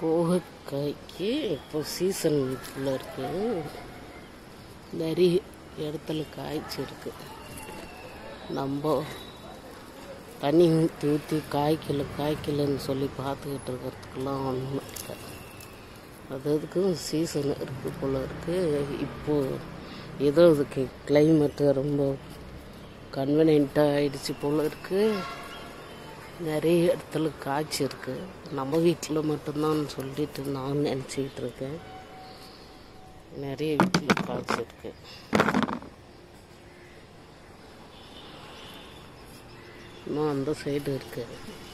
கோவக்காய்க்கு இப்போ சீசன் ஃபுல்லாக இருக்கு நிறைய இடத்துல காய்ச்சிருக்கு நம்ம தண்ணி ஊற்றி ஊற்றி காய்க்கல காய்க்கலன்னு சொல்லி பார்த்துக்கிட்டு இருக்கிறதுக்கெல்லாம் ஒன்றும் இல்லை அது அதுக்கும் சீசன் இருக்குது போல இருக்குது இப்போது ஏதோ அதுக்கு கிளைமேட்டு ரொம்ப கன்வீனியண்ட்டாக ஆயிடுச்சு போல இருக்குது நிறைய இடத்துல காய்ச்சி இருக்கு நம்ம வீட்டில் மட்டும்தான் சொல்லிட்டு நான் நினச்சிக்கிட்டு இருக்கேன் நிறைய வீட்டில் காய்ச்சி இருக்கு இன்னும் அந்த சைடு இருக்கு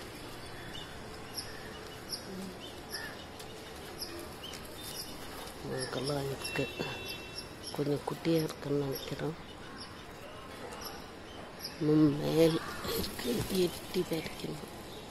அங்கெல்லாம் இருக்கு கொஞ்சம் குட்டியாக இருக்குன்னு நினைக்கிறோம் இன்னும் மேல் இருக்கு எட்டி பறிக்கணும்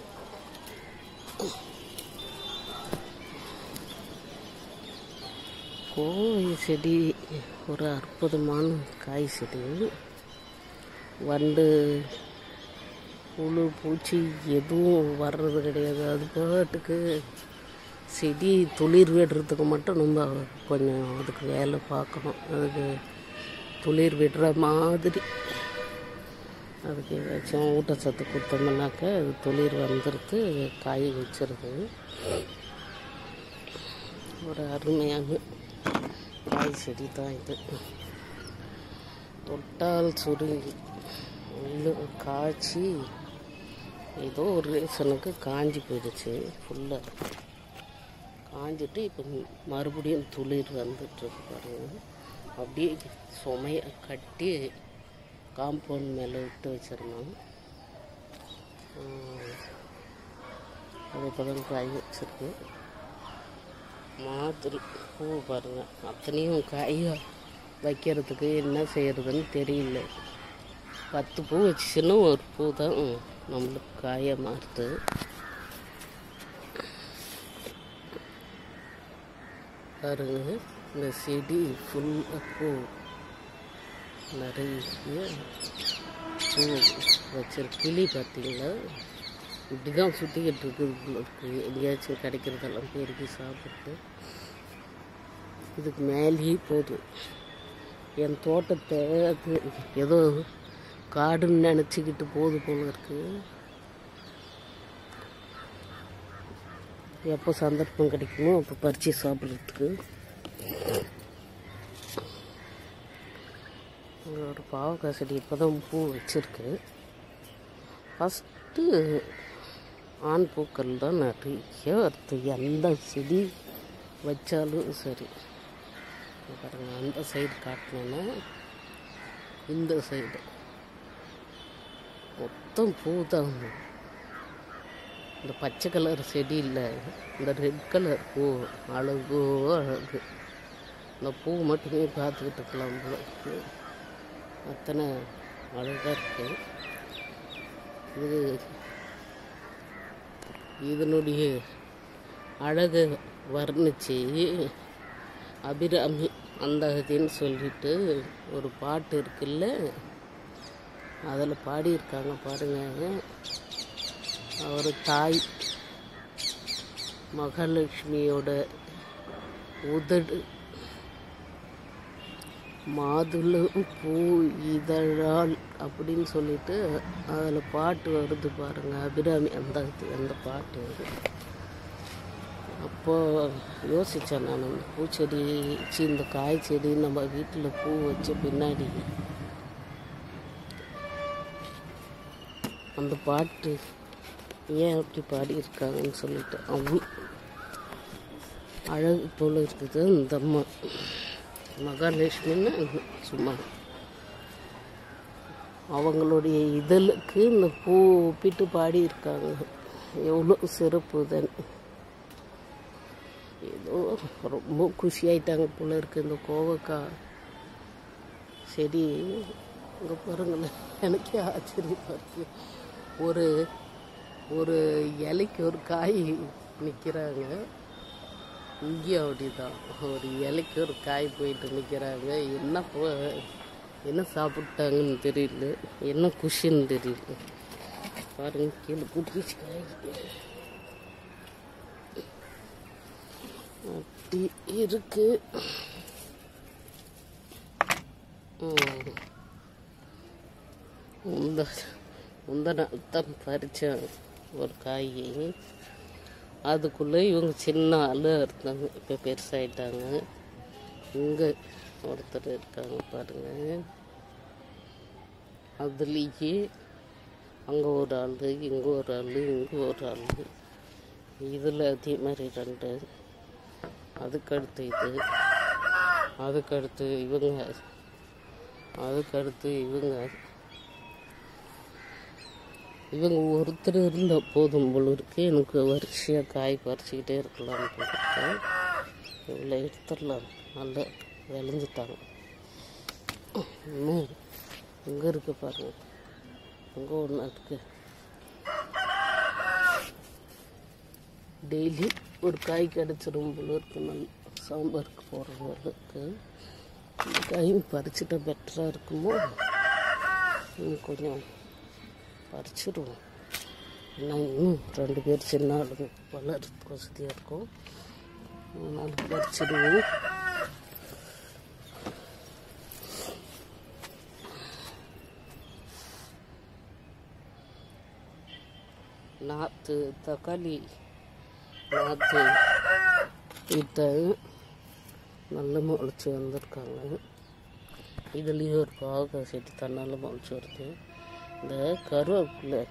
கோவை செடி ஒரு அற்புதமான காய் செடி வண்டு புழு பூச்சி எதுவும் வர்றது கிடையாது அது பாட்டுக்கு செடி துளிர் விடுறதுக்கு மட்டும் நம்ம கொஞ்சம் அதுக்கு வேலை பார்க்கணும் அதுக்கு துளிர் விடுற மாதிரி அதுக்கு ஏதாச்சும் ஊட்டச்சத்து கொடுத்தோம்னாக்க அது துளிர் வந்துடுது காய் வச்சிருது ஒரு அருமையான காய் செடி தான் இது தொட்டால் சுருங்கி உள்ள காய்ச்சி ஏதோ ஒரு ரீசனுக்கு காஞ்சி போயிடுச்சு ஃபுல்லாக காஞ்சிட்டு இப்போ மறுபடியும் துளிர் வந்துட்டுருக்கு பாருங்க அப்படியே சுமையை கட்டி காம்பவுண்ட் மேலே விட்டு வச்சிருந்தோம் அது இப்போ தான் காய் வச்சிருக்கு மாதிரி பூ பாருங்க அத்தனையும் காய வைக்கிறதுக்கு என்ன செய்யறதுன்னு தெரியல பத்து பூ வச்சுச்சுன்னா ஒரு பூ தான் நம்மளுக்கு காய மாறுது பாருங்க இந்த செடி ஃபுல்லாக பூ நிறைய பூ வச்சிருக்கு கிளி பார்த்தீங்களா இப்படி தான் சுற்றிக்கிட்டு இருக்குது போல இருக்கு எங்கேயாச்சும் கிடைக்கிறதெல்லாம் பெருக்கி சாப்பிட்டு இதுக்கு மேலேயே போதும் என் தோட்டத்தை அது ஏதோ காடுன்னு நினச்சிக்கிட்டு போகுது போல இருக்கு எப்போ சந்தர்ப்பம் கிடைக்குமோ அப்போ பறித்து சாப்பிட்றதுக்கு ஒரு பாவக்காய் செடி இப்போ தான் பூ வச்சுருக்கு ஃபஸ்ட்டு ஆண் பூக்கள் தான் நிறைய வருது எந்த செடி வச்சாலும் சரி இங்க பாருங்க அந்த சைடு காட்டினேன்னா இந்த சைடு மொத்தம் பூ தான் இந்த பச்சை கலர் செடி இல்லை இந்த ரெட் கலர் பூ அழகோ அழகு இந்த பூ மட்டுமே பார்த்துக்கிட்டு இருக்கலாம் போல இருக்கு. அத்தனை அழகாக இருக்கு இது இதனுடைய அழகை வர்ணிச்சு அபிராமி அந்தகதின்னு சொல்லிட்டு ஒரு பாட்டு இருக்குல்ல அதில் பாடியிருக்காங்க பாருங்க அவர் தாய் மகாலட்சுமியோட உதடு மாதுளை பூ இதழால் அப்படின்னு சொல்லிட்டு அதில் பாட்டு வருது பாருங்க அபிராமி அந்த அந்த பாட்டு வருது அப்போ யோசித்தேன் நான் இந்த பூச்செடி சி இந்த காய் செடி நம்ம வீட்டில் பூ வச்ச பின்னாடி அந்த பாட்டு ஏன் அப்படி பாடியிருக்காங்கன்னு சொல்லிட்டு அவ்வளோ அழகு போல் இருக்குது இந்த அம்மா மகாலட்சுமின்னு சும்மா அவங்களுடைய இதழுக்கு இந்த பூ ஒப்பிட்டு பாடியிருக்காங்க எவ்வளோ சிறப்பு தான் ஏதோ ரொம்ப குஷி ஆயிட்டாங்க போல இருக்கு இந்த கோவக்காய் செடி இங்கே பாருங்களேன் எனக்கே ஆச்சரியமாக இருக்கு ஒரு ஒரு இலைக்கு ஒரு காய் நிற்கிறாங்க இங்கேயும் அப்படிதான் ஒரு இலைக்கு ஒரு காய் போயிட்டு நிற்கிறாங்க என்ன போ என்ன சாப்பிட்டாங்கன்னு தெரியல என்ன குஷின்னு தெரியல பாருங்க கீழே குட்டிச்சு காய் இப்படி இருக்கு ம். உந்த முந்தின தான் பறித்தேன் ஒரு காய் அதுக்குள்ளே இவங்க சின்ன ஆள் இருந்தாங்க இப்போ பெருசாயிட்டாங்க இங்கே ஒருத்தர் இருக்காங்க பாருங்க அதுலேயே அங்கே ஒரு ஆள் இங்கே ஒரு ஆள் இங்கே ஒரு ஆள் இதில் அதே மாதிரி ரெண்டு அதுக்கடுத்து இது அதுக்கடுத்து இவங்க அதுக்கடுத்து இவங்க இவங்க ஒருத்தர் இருந்த போதும் போல இருக்கு எனக்கு வரிசையாக காய் பறிச்சுக்கிட்டே இருக்கலாம்னு போட்டு இவ்வளோ எடுத்துடலாம் நல்லா விளைஞ்சிட்டாங்க இன்னும் இங்கே இருக்கு பாருங்க இங்கே ஒன்று இருக்கு டெய்லி ஒரு காய் கிடச்சிரும் போல இருக்கு நல்ல சாம்பாருக்கு போகிற போல இருக்கு இந்த காயும் பறிச்சுட்டா பெட்டராக இருக்குமோ இன்னும் கொஞ்சம் பறிச்சிடுவோம் ஏன்னா இன்னும் ரெண்டு பேர் சின்ன ஆளுங்க வளர்றதுக்கு வசதியாக இருக்கும் அதனால பறிச்சிடுவோம் நாற்று தக்காளி நாற்று இட்ட நல்ல முளைச்சி வந்திருக்காங்க இதுலேயும் ஒரு பாவக்காய் செடி தன்னால் முளைச்சி வருது இந்த கருவேப்பிலை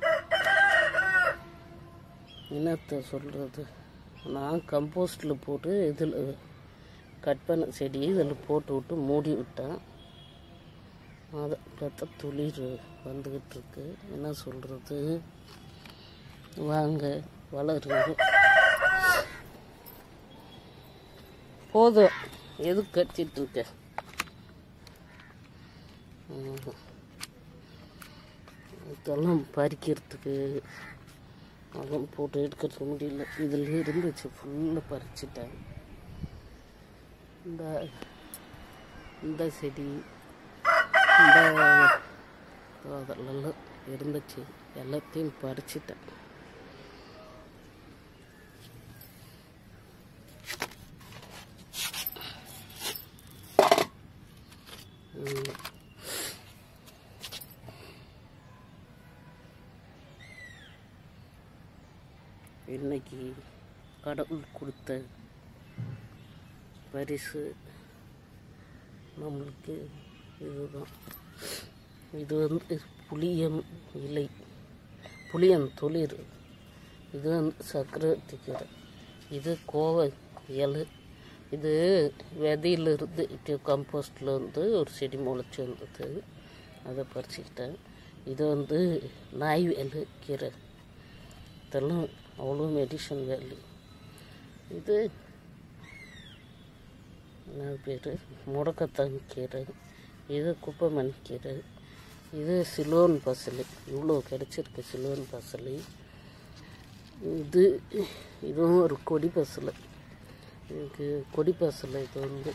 என்னத்தை சொல்கிறது நான் கம்போஸ்டில் போட்டு இதில் கட் பண்ண செடி இதில் போட்டு விட்டு மூடி விட்டேன் அதை பார்த்தா துளிர் வந்துக்கிட்டு இருக்கு என்ன சொல்கிறது வாங்க வளருங்க போதும் எதுக்கு கத்திட்டு இருக்க ஆமா. இதெல்லாம் பறிக்கிறதுக்கு அதெல்லாம் போட்டு எடுக்கிறதுக்கு முடியல இதில் இருந்துச்சு ஃபுல்லாக பறிச்சிட்டேன் இந்த இந்த செடி இந்த அதெல்லாம் இருந்துச்சு எல்லாத்தையும் பறிச்சிட்டேன் ம். இன்னைக்கு கடவுள் கொடுத்த பரிசு நம்மளுக்கு இதுதான் இது வந்து புளியம் இலை புளியம் துளிர் இது வந்து சக்கரவர்த்தி கீரை இது கோவை இலை இது விதையிலிருந்து இப்போ கம்போஸ்டில் வந்து ஒரு செடி முளைச்சி வந்தது அதை பறிச்சுக்கிட்டேன் இது வந்து நாய் வேலு கீரை இதெல்லாம் அவ்வளோ மெடிசன் வேல்யூ இது என்ன பேர் முடக்கத்தான் கீரை இது குப்பைமணி கீரை இது சிலோன் பசலி இவ்வளோ கிடச்சிருக்கு சிலோன் பசலி இது இதுவும் ஒரு கொடி பசலை இதுக்கு கொடி பசலை இது வந்து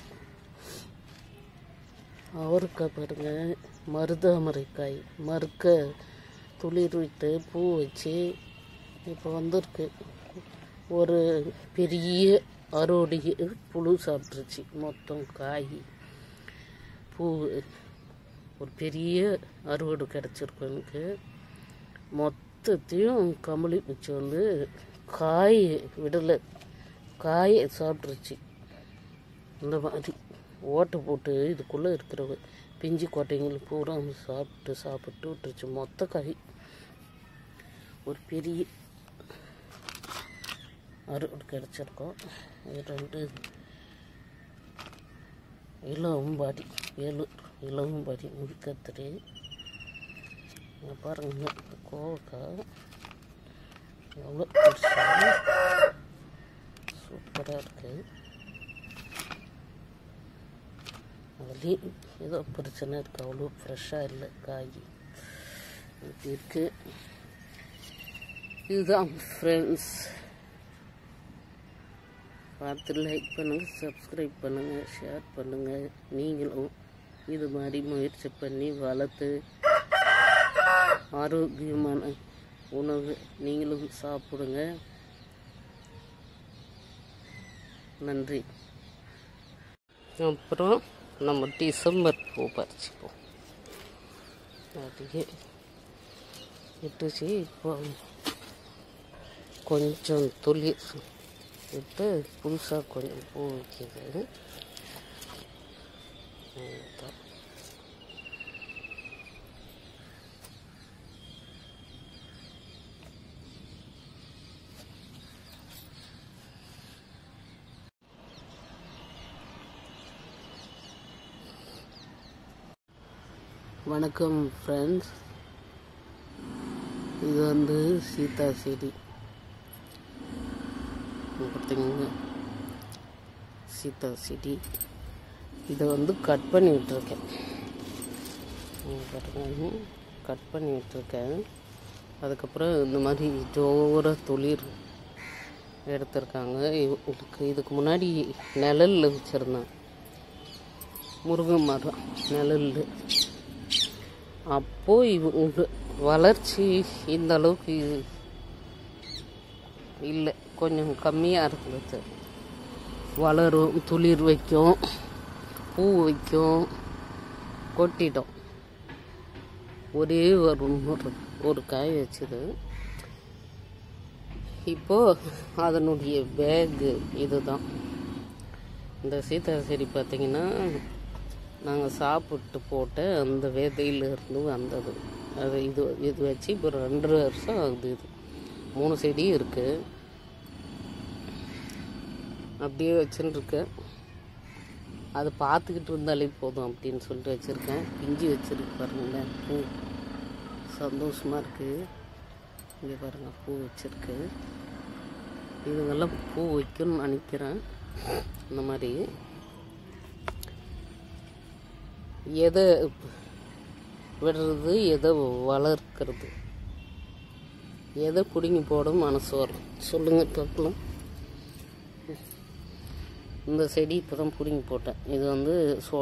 அவரைக்காய் பாருங்க மருதாமரைக்காய் மறுக்க துளிர் விட்டு பூ வச்சு இப்போ வந்திருக்கு ஒரு பெரிய அறுவடை புழு சாப்பிட்ருச்சு மொத்தம் காய் பூ ஒரு பெரிய அறுவடை கிடச்சிருக்கும் எனக்கு மொத்தத்தையும் கமலி பூச்சி வந்து காய் விடலை காயை சாப்பிட்ருச்சு இந்த மாதிரி ஓட்டை போட்டு இதுக்குள்ளே இருக்கிற பிஞ்சு கொட்டைங்களும் பூரா சாப்பிட்டு சாப்பிட்டு விட்டுருச்சு மொத்த காய் ஒரு பெரிய அறுவடை கிடச்சிருக்கோம் இது ரெண்டு இளவம்பாடி ஏழு இளவம்பாடி முழுக்கத்திரி இங்கே பாருங்க இந்த கோவக்காய் எவ்வளோ சூப்பராக இருக்குது அதுலேயும் ஏதோ பிரச்சனை இருக்குது அவ்வளோ ஃப்ரெஷ்ஷாக இல்லை காய் இப்படி இருக்குது இதுதான் ஃப்ரெண்ட்ஸ் பார்த்து லைக் பண்ணுங்கள் சப்ஸ்கிரைப் பண்ணுங்கள் ஷேர் பண்ணுங்கள் நீங்களும் இது மாதிரி முயற்சி பண்ணி வளர்த்து ஆரோக்கியமான உணவு நீங்களும் சாப்பிடுங்க நன்றி அப்புறம் நம்ம டிசம்பர் பூ பறிச்சுப்போம் அப்படியே விட்டுச்சு இப்போ கொஞ்சம் துளிர் விட்டு புதுசாக கொஞ்சம் பூ வைக்கிது அவ்வளவுதான். வணக்கம் ஃப்ரெண்ட்ஸ் இது வந்து சீதா செடி இங்க பார்த்தீங்கன்னா சீதா செடி இதை வந்து கட் பண்ணி விட்டுருக்கேன் இங்க பாருங்க கட் பண்ணி விட்டுருக்கேன் அதுக்கப்புறம் இந்த மாதிரி ஜோர துளிர் எடுத்திருக்காங்க இவங்களுக்கு இதுக்கு முன்னாடி நிழல்ல வச்சுருந்தேன் முருங்கை மரம் நிழல்ல அப்போ இவங்க வளர்ச்சி இந்த அளவுக்கு இல்லை கொஞ்சம் கம்மியாக இருந்தது வளரும் துளிர் வைக்கும் பூ வைக்கும் கொட்டிட்டோம் ஒரே ஒரு முறை ஒரு காய் வச்சுது இப்போ அதனுடைய பேகு இதுதான் இந்த சீதா செடி பார்த்தீங்கன்னா நாங்கள் சாப்பிட்டு போட்ட அந்த விதையிலிருந்து வந்தது அது இது இது வச்சு இப்போ ரெண்டு வருஷம் ஆகுது இது மூணு செடி இருக்குது அப்படியே வச்சுன்னு இருக்கேன் அது பார்த்துக்கிட்டு இருந்தாலே போதும் அப்படின்னு சொல்லிட்டு வச்சுருக்கேன் பிஞ்சு வச்சுருக்கு பாருங்களேன் பூ சந்தோஷமாக இருக்குது இங்கே பாருங்கள் பூ வச்சுருக்கு இதுங்கெல்லாம் பூ வைக்கணும்னு நினைக்கிறேன் இந்த மாதிரி எதை விடுறது எதை வளர்க்கிறது எதை பிடுங்கி போட மனசு வரும் சொல்லுங்கள் பார்க்கலாம் இந்த செடி இப்போ தான் பிடுங்கி போட்டேன் இது வந்து சோ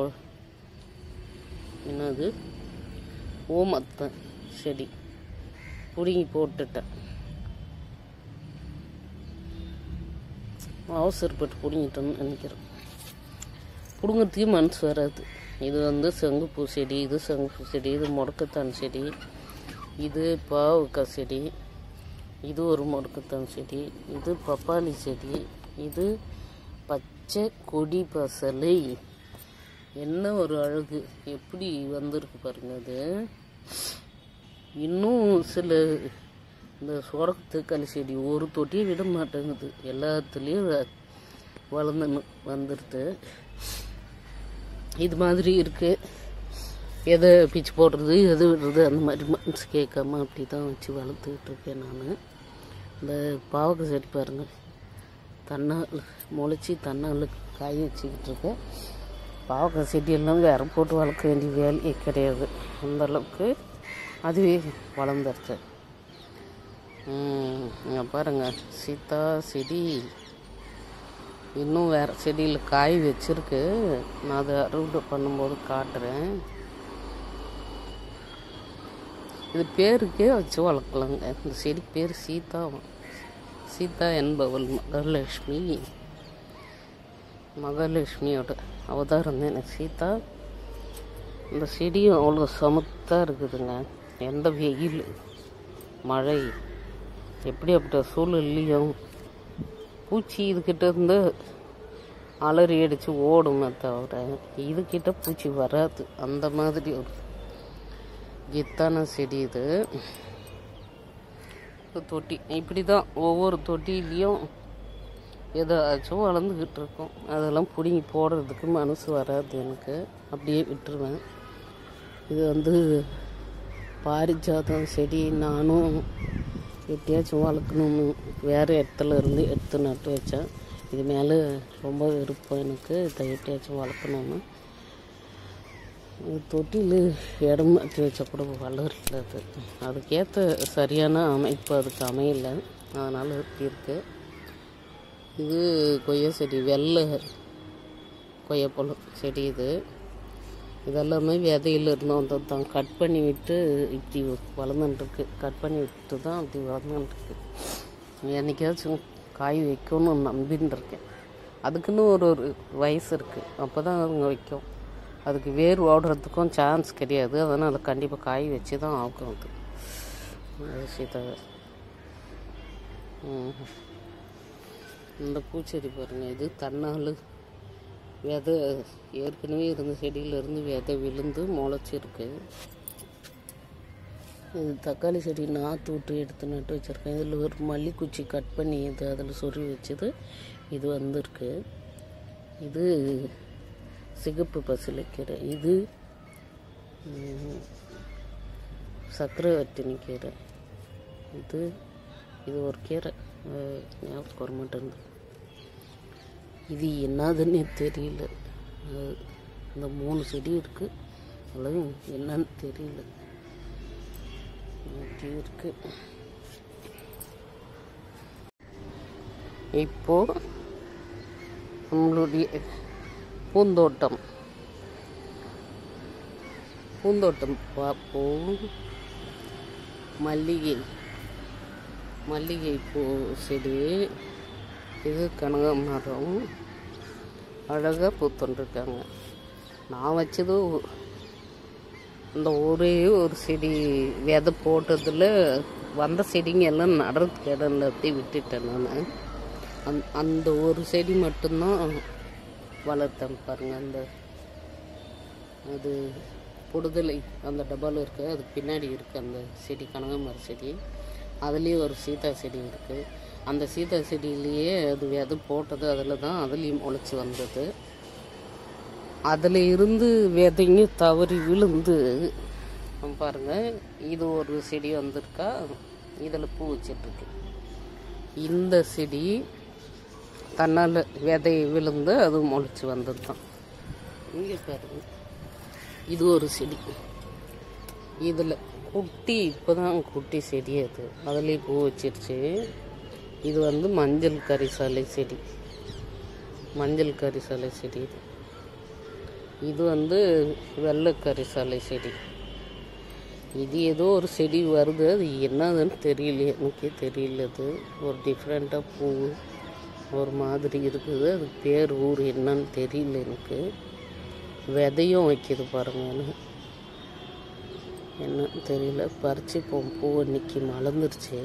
என்னது ஓமத்தை செடி பிடுங்கி போட்டுட்டேன் அவசரப்பட்டு பிடுங்கிட்டேன்னு நினைக்கிறேன் பிடுங்கிறதுக்கே மனசு வராது இது வந்து செங்குப்பூ செடி இது செங்குப்பூ செடி இது முடக்கத்தான் செடி இது பாவக்காய் செடி இது ஒரு முடக்கத்தான் செடி இது பப்பாளி செடி இது பச்சை கொடி பசலை என்ன ஒரு அழகு எப்படி வந்திருக்கு பாருங்க அது இன்னும் சில இந்த சொரக்கத்துக்களி செடி ஒரு தொட்டியை விட மாட்டேங்குது எல்லாத்துலேயும் வளர்ந்துன்னு வந்துடுது இது மாதிரி இருக்கு எதை பிச்சு போடுறது எது விடுறது அந்த மாதிரி மனசு கேட்காம அப்படி தான் வச்சு வளர்த்துக்கிட்டு இருக்கேன் நான் இந்த பாவக்காய் செடி பாருங்கள் தன்னால் முளைச்சி தன்னால் காய வச்சுக்கிட்டு இருக்கேன் பாவக்காய் செடியெல்லாம் வேற போட்டு வளர்க்க வேண்டிய வேலையே கிடையாது அந்த அளவுக்கு அதுவே வளர்ந்துருச்சு இங்கே பாருங்கள் சீதா செடி இன்னும் வேறு செடியில் காய் வச்சிருக்கு நான் அதை அறுவடை பண்ணும்போது காட்டுறேன் இது பேருக்கே வச்சு வளர்க்கலாங்க இந்த செடி பேர் சீதா சீதா என்பவள் மகாலட்சுமி மகாலட்சுமியோட அவதாரம் தான் எனக்கு சீதா இந்த செடியும் அவ்வளோ சமத்தாக இருக்குதுங்க எந்த வெயில் மழை எப்படி அப்படி சூழல்லையும் பூச்சி இதுக்கிட்ட இருந்து அலறி அடித்து ஓடுமே தவிர இதுக்கிட்ட பூச்சி வராது அந்த மாதிரி ஒரு கெத்தான செடி இது ஒரு தொட்டி இப்படி தான் ஒவ்வொரு தொட்டிலையும் ஏதாச்சும் வளர்ந்துக்கிட்டு இருக்கும் அதெல்லாம் பிடுங்கி போடுறதுக்கு மனசு வராது எனக்கு அப்படியே விட்டுருவேன் இது வந்து பாரிஜாதம் செடி நானும் எப்படியாச்சும் வளர்க்கணும்னு வேறு இடத்துல இருந்து எடுத்து நட்டு வச்சேன் இது மேலே ரொம்ப விருப்பம் எனக்கு இதை எப்படியாச்சும் வளர்க்கணும்னு தொட்டியில் இடம் மாற்றி வச்சா கூட வளரல அது அதுக்கேற்ற சரியான அமைப்பு அதுக்கு அமையல அதனால் இப்படி இருக்குது இது கொய்யா செடி வெள்ளை கொய்யாப்பழம் செடி இது இதெல்லாமே விதையில இருந்து வந்தது தான் கட் பண்ணி விட்டு இப்படி வளர்ந்துட்டுருக்கு கட் பண்ணி விட்டு தான் அப்படி வளர்ந்துட்டுருக்கு என்னைக்காச்சும் காய் வைக்கணும்னு நம்பின்னு இருக்கேன் அதுக்குன்னு ஒரு ஒரு வயசு இருக்குது அப்போ தான் அதுங்க வைக்கும் அதுக்கு வேர் ஓடுறதுக்கும் சான்ஸ் கிடையாது அதனால் கண்டிப்பாக காய் வச்சு தான் ஆகும் அது அது சீதா ம். இந்த பூச்செடி பாருங்கள் இது தன்னால் விதை ஏற்கனவே இருந்த செடியிலேருந்து விதை விழுந்து முளைச்சிருக்கு இது தக்காளி செடி நாற்று விட்டு எடுத்து நட்டு வச்சுருக்கேன் இதில் ஒரு மல்லிக்குச்சி கட் பண்ணி இது அதில் சொருவி வச்சது இது வந்திருக்கு இது சிகப்பு பசிலைக்கீரை இது ம், சர்க்கரை வட்டினி கீரை இது இது ஒரு கீரை அஹ், ஞாபகம் வர மாட்டேங்குது இது என்னதுன்னே தெரியல அஹ், இந்த மூணு செடி இருக்குது அதுவும் என்னன்னு தெரியல இப்படி இருக்கு இப்போ நம்மளுடைய பூந்தோட்டம் பூந்தோட்டம் பார்ப்போம் மல்லிகை மல்லிகை பூ செடி இது கனகாமரம் அழகாக பூத்துருக்காங்க நான் வச்சது இந்த ஒரே ஒரு செடி விதை போட்டதில் வந்த செடிங்க எல்லாம் நடுறதுக்கு இடம் எல்லாத்தையும் விட்டுட்டேன் நான் அந் அந்த ஒரு செடி மட்டும்தான் வளர்த்தேன் பாருங்கள் அந்த அது புடுதலை அந்த டப்பாவில் இருக்கு அதுக்கு பின்னாடி இருக்குது அந்த செடி கனகாமர செடி அதுலேயே ஒரு சீதா செடி இருக்குது அந்த சீதா செடியிலேயே அது விதை போட்டது அதில் தான் அதுலேயும் முளைச்சி வந்தது அதில் இருந்து விதைங்க தவறி விழுந்து பாருங்க இது ஒரு செடி வந்திருக்கா இதில் பூ வச்சிட்ருக்கு இந்த செடி தன்னால் விதை விழுந்து அது முளைச்சி வந்தது தான் இங்கே பாருங்க இது ஒரு செடி இதில் குட்டி இப்போ தான் குட்டி செடி அது அதுலேயே பூ வச்சிருச்சு இது வந்து மஞ்சள் கரிசாலை செடி மஞ்சள் கரிசாலை செடி இது இது வந்து வெள்ளை கரிசாலை செடி இது ஏதோ ஒரு செடி வருது அது என்னதுன்னு தெரியல எனக்கே தெரியல அது ஒரு டிஃப்ரெண்ட்டாக பூ ஒரு மாதிரி இருக்குது அது பேர் ஊர் என்னன்னு தெரியல எனக்கு விதையும் வைக்கிது பாருங்க என்னன்னு தெரியல பறிச்சு இப்போ பூ இன்னைக்கு மலர்ந்துருச்சு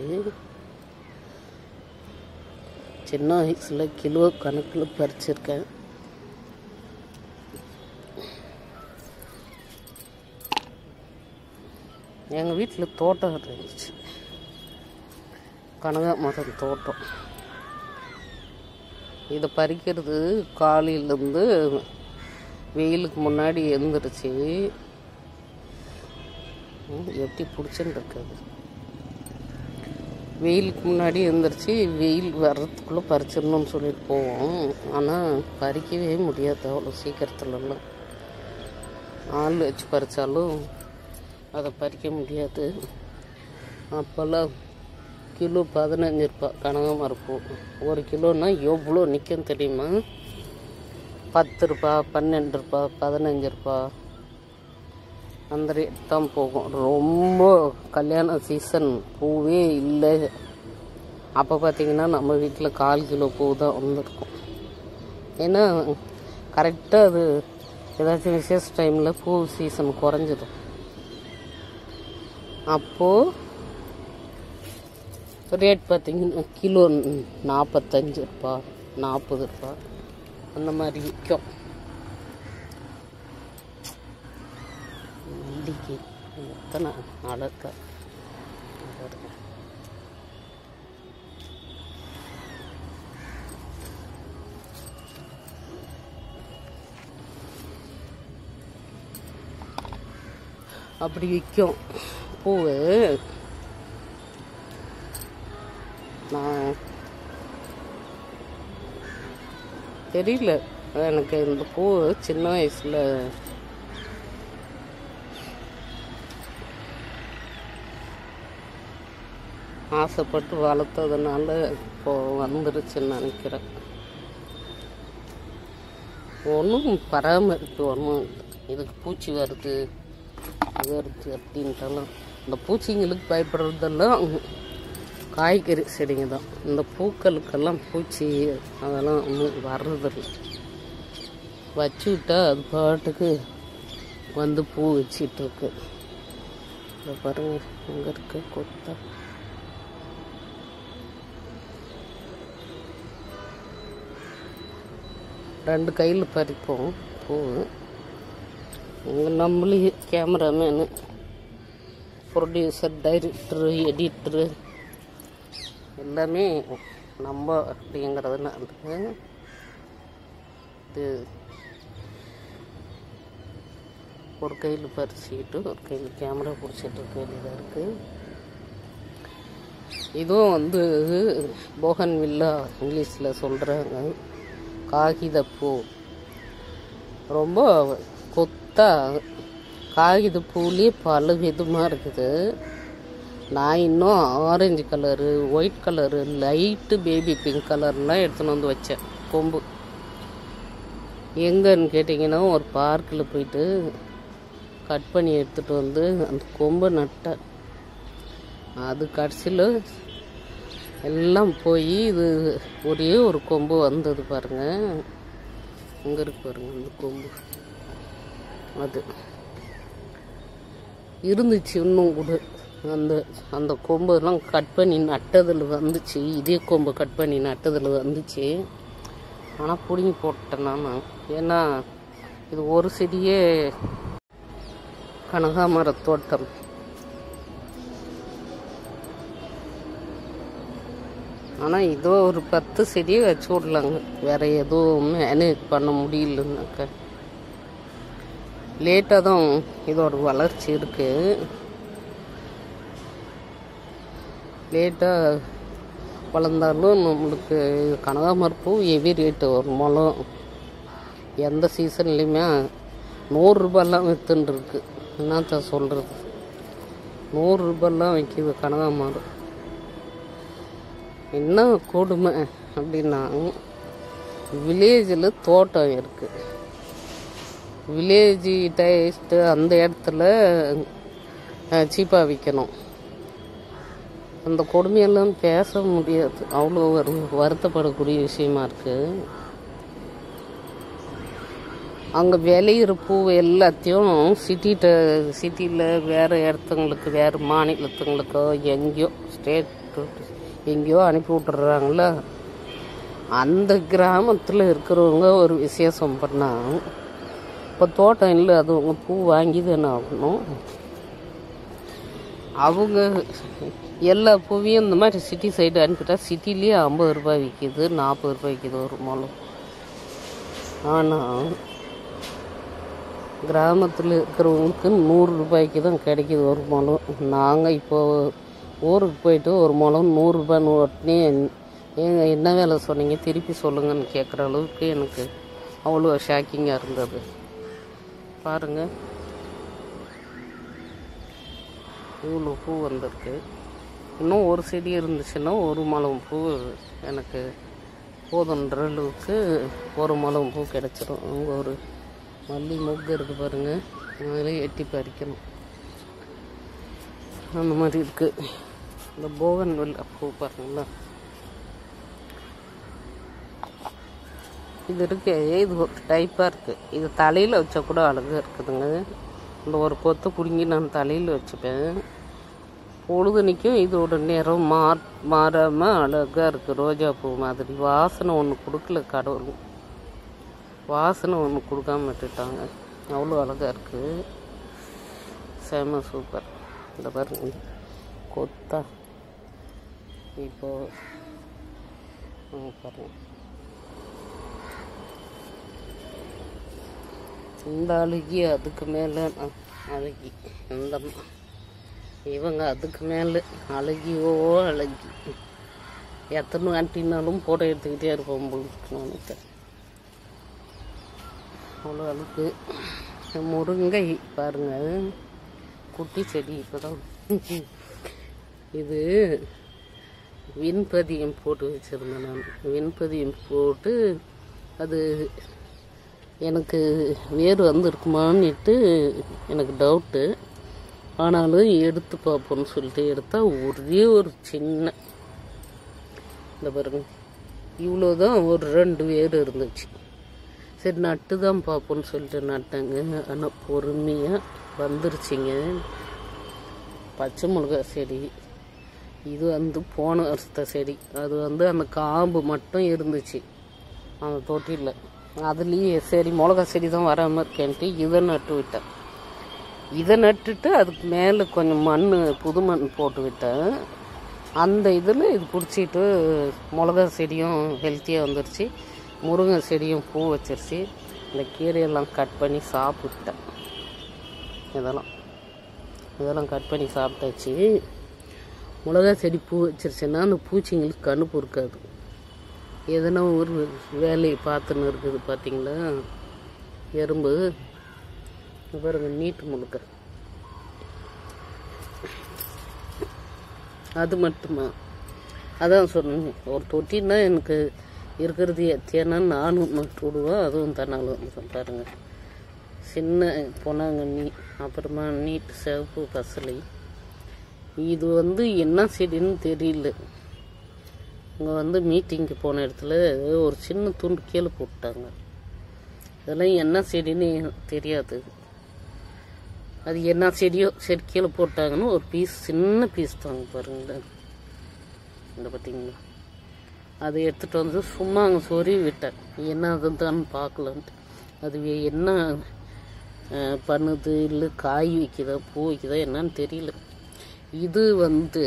சின்ன வயசில் கிலோ கணக்கில் பறிச்சிருக்கேன் எங்கள் வீட்டில் தோட்டம் இருந்துச்சு கனகாமரம் தோட்டம் இதை பறிக்கிறது காலையிலேருந்து வெயிலுக்கு முன்னாடி எழுந்திருச்சு ம், எப்படி பிடிச்சுன்னு இருக்காது வெயிலுக்கு முன்னாடி எழுந்திரிச்சு வெயில் வர்றதுக்குள்ளே பறிச்சிடணும்னு சொல்லிட்டு போவோம் ஆனால் பறிக்கவே முடியாது அவ்வளோ சீக்கிரத்துலலாம் ஆள் வச்சு பறித்தாலும் அதை பறிக்க முடியாது அப்போல்லாம் கிலோ பதினஞ்சு ரூபாய் கனகாமரம் பூ ஒரு கிலோன்னா எவ்வளோ நிற்கும் தெரியுமா பத்து ரூபா பன்னெண்டு ரூபா பதினஞ்சு ரூபா அந்த ரேட் தான் போகும் ரொம்ப கல்யாண சீசன் பூவே இல்லை அப்போ பார்த்தீங்கன்னா நம்ம வீட்டில் கால் கிலோ பூ தான் வந்திருக்கும் ஏன்னா கரெக்டாக அது ஏதாச்சும் விசேஷ டைமில் பூ சீசன் குறைஞ்சிடும் அப்போது ரேட் பார்த்தீங்கன்னா கிலோ நாற்பத்தஞ்சு ரூபா நாற்பது ரூபா அந்த மாதிரி விற்கும் மல்லிகை எத்தனை அழகா பாருங்க. அப்படி விற்கும் பூவு நான் தெரியல எனக்கு இந்த பூ சின்ன வயசில் ஆசைப்பட்டு வளர்த்ததுனால இப்போ வந்துருச்சுன்னு நினைக்கிறேன் ஒன்றும் பராமரிப்பு ஒன்றும் இல்லை இதுக்கு பூச்சி வருது அது வருது அப்படின்ட்டெல்லாம் இந்த பூச்சிங்களுக்கு பயப்படுறதெல்லாம் காய்கறி செடிங்க தான் இந்த பூக்களுக்கெல்லாம் பூச்சி அதெல்லாம் ஒன்றும் வர்றதில்லை வச்சு விட்டா அது பாட்டுக்கு வந்து பூ வச்சிட்டு இருக்கு இதை பாருங்க அங்கே இருக்கு கொத்தா ரெண்டு கையில் பறிப்போம் பூ இங்கே நம்மளே கேமராமேனு ப்ரொடியூசர் டைரக்டரு எடிட்டரு எல்லாமே நம்ம அப்படிங்கிறதுனால இது ஒரு கையில் பறிச்சுக்கிட்டு ஒரு கையில் கேமரா பிடிச்சிட்டு இருக்க வேண்டியதாக இருக்குது இதுவும் வந்து போகன் வில்லா இங்கிலீஷில் சொல்கிறாங்க காகிதப்பூ ரொம்ப கொத்தா காகிதப்பூலேயே பல விதமாக இருக்குது நான் இன்னும் orange colour white colour light baby pink கலர்லாம் எடுத்துன்னு வந்து வச்சேன் கொம்பு எங்கன்னு கேட்டிங்கன்னா ஒரு பார்க்கில் போயிட்டு கட் பண்ணி எடுத்துகிட்டு வந்து அந்த கொம்பை நட்டேன் அது கடைசியில் எல்லாம் போய் இது ஒரே ஒரு கொம்பு வந்தது பாருங்க இங்கே இருக்கு பாருங்க அந்த கொம்பு அது இருந்துச்சு இன்னும் கூட அந்த அந்த கொம்பெல்லாம் கட் பண்ணி நட்டதில் வந்துச்சு இதே கொம்பு கட் பண்ணி நட்டதில் வந்துச்சு ஆனால் பிடுங்கி போட்டேன் நான் ஏன்னா இது ஒரு செடியே கனகாமர தோட்டம் ஆனால் இதோ ஒரு பத்து செடியை வச்சு விடலாங்க வேற எதுவும் மேனேஜ் பண்ண முடியலன்னாக்க லேட்டாக தான் இதோட வளர்ச்சி இருக்கு லேட்டாக வளர்ந்தாலும் நம்மளுக்கு கனகாமரம் பூ ஹெவி ரேட்டு ஒரு முளம் எந்த சீசன்லேயுமே நூறுரூபாலாம் விற்றுன்னு இருக்கு என்னத்த சொல்கிறது நூறுரூபாலாம் விற்கிது கனகாமரம் என்ன கொடுமை அப்படின்னா வில்லேஜில் தோட்டம் இருக்குது வில்லேஜ் டேஸ்ட்டு அந்த இடத்துல சீப்பாக விற்கணும் அந்த கொடுமையெல்லாம் பேச முடியாது அவ்வளோ ஒரு வருத்தப்படக்கூடிய விஷயமா இருக்குது அங்கே விளையிற பூ எல்லாத்தையும் சிட்டிகிட்ட சிட்டியில் வேறு இடத்துங்களுக்கு வேறு மாநிலத்துங்களுக்கோ எங்கேயோ ஸ்டேட் எங்கேயோ அனுப்பி விட்டுறாங்களா அந்த கிராமத்தில் இருக்கிறவங்க ஒரு விசேஷம் பண்ணால் இப்போ தோட்டம் இல்லை அது அவங்க பூ வாங்கி தானே ஆகணும் அவங்க எல்லா பூவையும் இந்த மாதிரி சிட்டி சைடு அனுப்பிட்டா சிட்டிலேயே ஐம்பது ரூபாய் விற்கிது நாற்பது ரூபாய் விற்கிது ஒரு முளம் ஆனால் கிராமத்தில் இருக்கிறவங்களுக்கு நூறு ரூபாய்க்கு தான் கிடைக்கிது ஒரு முளம் நாங்கள் இப்போது ஊருக்கு போயிட்டு ஒரு முளம் நூறுரூபான்னு உடனே ஏங்க என்ன வேலை சொன்னீங்க திருப்பி சொல்லுங்கன்னு கேட்குற அளவுக்கு எனக்கு அவ்வளோ ஷாக்கிங்காக இருந்தது பாருங்கள் இவ்வளோ பூ வந்திருக்கு இன்னும் ஒரு செடி இருந்துச்சுன்னா ஒரு மலம் பூ எனக்கு போதுன்ற அளவுக்கு ஒரு மலம் பூ கிடச்சிரும் அங்கே ஒரு மல்லி மொக்கு இருக்கு பாருங்க அதில் எட்டி பறிக்கணும் அந்த மாதிரி இருக்கு இந்த போகன் வெள்ளை பூ பாருங்களா இது இருக்கு இது ஒரு டைப்பாக இருக்கு இது தலையில் வச்சா கூட அழகாக இருக்குதுங்க இந்த ஒரு கொத்து பிடுங்கி நான் தலையில் வச்சுப்பேன் பொழுதுனிக்கும் இதோட நிறம் மா மாறாமல் அழகாக இருக்குது ரோஜா பூ மாதிரி வாசனை ஒன்று கொடுக்கல கடவுள் வாசனை ஒன்று கொடுக்காம விட்டுட்டாங்க அவ்வளோ அழகாக இருக்குது செம சூப்பர் இந்த பாருங்க கொத்தா இப்போ பாருங்க இந்த அழுகி அதுக்கு மேலே அழகி இந்த அம்மா. இவங்க அதுக்கு மேலே அழகியோ அழகி எத்தனை ஆண்டினாலும் போட்டோ எடுத்துக்கிட்டே இருப்போம் உங்களுக்கு நினைக்க அவ்வளோ அழுக்கு முருங்கை பாருங்க குட்டி செடி இப்போதான் இது விண்பதியம் போட்டு வச்சுருந்தேன் நான் விண்பதியம் போட்டு அது எனக்கு வேர் வந்திருக்குமான்னுட்டு எனக்கு டவுட்டு ஆனாலும் எடுத்து பார்ப்போம்னு சொல்லிட்டு எடுத்தால் ஒரே ஒரு சின்ன இந்த பாருங்க இவ்வளோ தான் ஒரு ரெண்டு வேர் இருந்துச்சு சரி நட்டு தான் பார்ப்போம்னு சொல்லிட்டு நட்டேங்க ஆனால் பொறுமையாக வந்துருச்சுங்க பச்சை மிளகா செடி இது வந்து போன வருஷத்த செடி அது வந்து அந்த காம்பு மட்டும் இருந்துச்சு அந்த தொட்டியில் அதுலேயே சரி மிளகா செடி தான் வராமல் இருக்கேன்ட்டு இதை நட்டு விட்டேன் இதை நட்டுட்டு அதுக்கு மேலே கொஞ்சம் மண் புது மண் போட்டு விட்டேன் அந்த இதில் இது பிடிச்சிட்டு மிளகா செடியும் ஹெல்த்தியாக வந்துருச்சு முருங்கை செடியும் பூ வச்சிருச்சு இந்த கீரையெல்லாம் கட் பண்ணி சாப்பிட்டேன் இதெல்லாம் இதெல்லாம் கட் பண்ணி சாப்பிட்டாச்சு மிளகா செடி பூ வச்சிருச்சுன்னா அந்த பூச்சிங்களுக்கு கண்ணு பொறுக்காது எதனா ஒரு வேலையை பார்த்துன்னு இருக்குது பார்த்தீங்களா எறும்பு இங்க பாருங்க நீட்டு முழுக்க அது மட்டுமா அதான் சொன்னேன் ஒரு தொட்டின்னா எனக்கு இருக்கிறது எத்தியானா நானும் நட்டு விடுவேன் அதுவும் தன்னால் வந்து பாருங்க சின்ன பொனாங்கண்ணி அப்புறமா நீட்டு சிவப்பு பசலை இது வந்து என்ன செடின்னு தெரியல இங்கே வந்து மீட்டிங்க்கு போன இடத்துல ஒரு சின்ன துண்டு கீழே போட்டாங்க இதெல்லாம் என்ன செடின்னு தெரியாது அது என்ன செடியோ சரி கீழே போட்டாங்கன்னு ஒரு பீஸ் சின்ன பீஸ் தாங்க பாருங்களேன் இந்த பார்த்தீங்களா அதை எடுத்துகிட்டு வந்து சும்மா அங்கே சொருவி விட்டேன் என்ன அதுதான்னு பார்க்கலான்ட்டு அது வே- என்ன அஹ், பண்ணுது இல்லை காய் வைக்குதா பூ வைக்குதா என்னன்னு தெரியல இது வந்து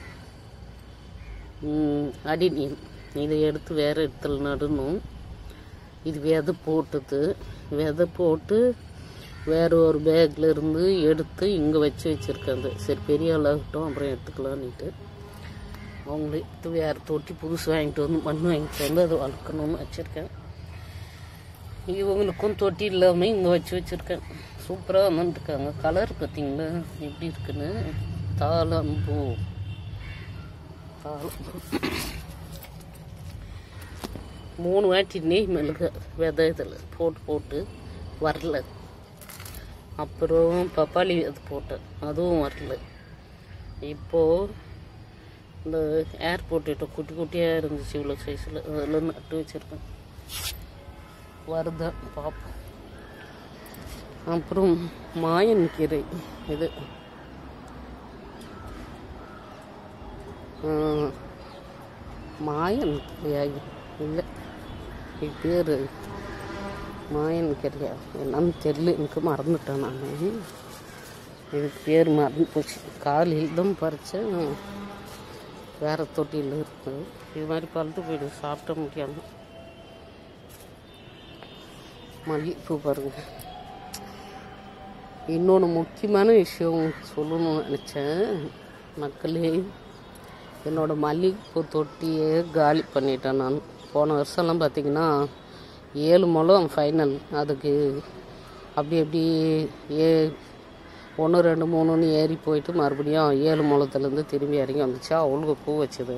ம், அடிநீர் இதை எடுத்து வேறு இடத்துல நடணும் இது விதை போட்டது விதை போட்டு வேற ஒரு பேக்ல இருந்து எடுத்து இங்கே வச்சு வச்சுருக்காங்க சரி பெரிய ஆளாகட்டும் அப்புறம் எடுத்துக்கலான்னுட்டு அவங்களே எடுத்து வேறு தொட்டி புதுசு வாங்கிட்டு வந்து மண் வாங்கிட்டு வந்து அதை வளர்க்கணும்னு வச்சுருக்கேன் இவங்களுக்கும் தொட்டி இல்லாமல் இங்கே வச்சு வச்சுருக்கேன் சூப்பராக வந்துட்டுருக்காங்க கலர் பார்த்தீங்களா எப்படி இருக்குன்னு தாளம்பூ தாளம்பூ மூணு வாட்டி நெய் மிளகு விதை இதில் போட்டு போட்டு வரல அப்புறம் பப்பாளி விதை போட்டேன் அதுவும் வரல இப்போது இந்த ஏர்போர்ட் கிட்ட குட்டி குட்டியாக இருந்துச்சு இவ்வளோ சைஸில் அதில் நட்டு வச்சுருக்கேன் வருதா பார்ப்போம் அப்புறம் மாயன் கீரை இது ஆ, மாயன் கீரையா இல்லை இது பேர் மாயன் கீரையா என்னன்னு தெரியல எனக்கு மறந்துட்டேன் நான் இதுக்கு பேர் மறந்து போச்சு காலையில் தான் பறித்தேன் வேறு தொட்டியில் இருக்குது இது மாதிரி பழுத்து போயிடும் சாப்பிட முடியாமல் மல்லிகைப்பூ பாருங்க இன்னொன்று முக்கியமான விஷயம் சொல்லணும்னு நினச்சேன் மக்களே என்னோட மல்லிகைப்பூ தொட்டியை காலி பண்ணிட்டேன் நான் போன வருஷம்லாம் பார்த்தீங்கன்னா ஏழு முழம் ஃபைனல் அதுக்கு அப்படி அப்படி ஏ ஒன்று ரெண்டு மூணுன்னு ஏறி போயிட்டு மறுபடியும் ஏழு முழத்துலேருந்து திரும்பி இறங்கி வந்துச்சா அவளுக்கு பூ வச்சது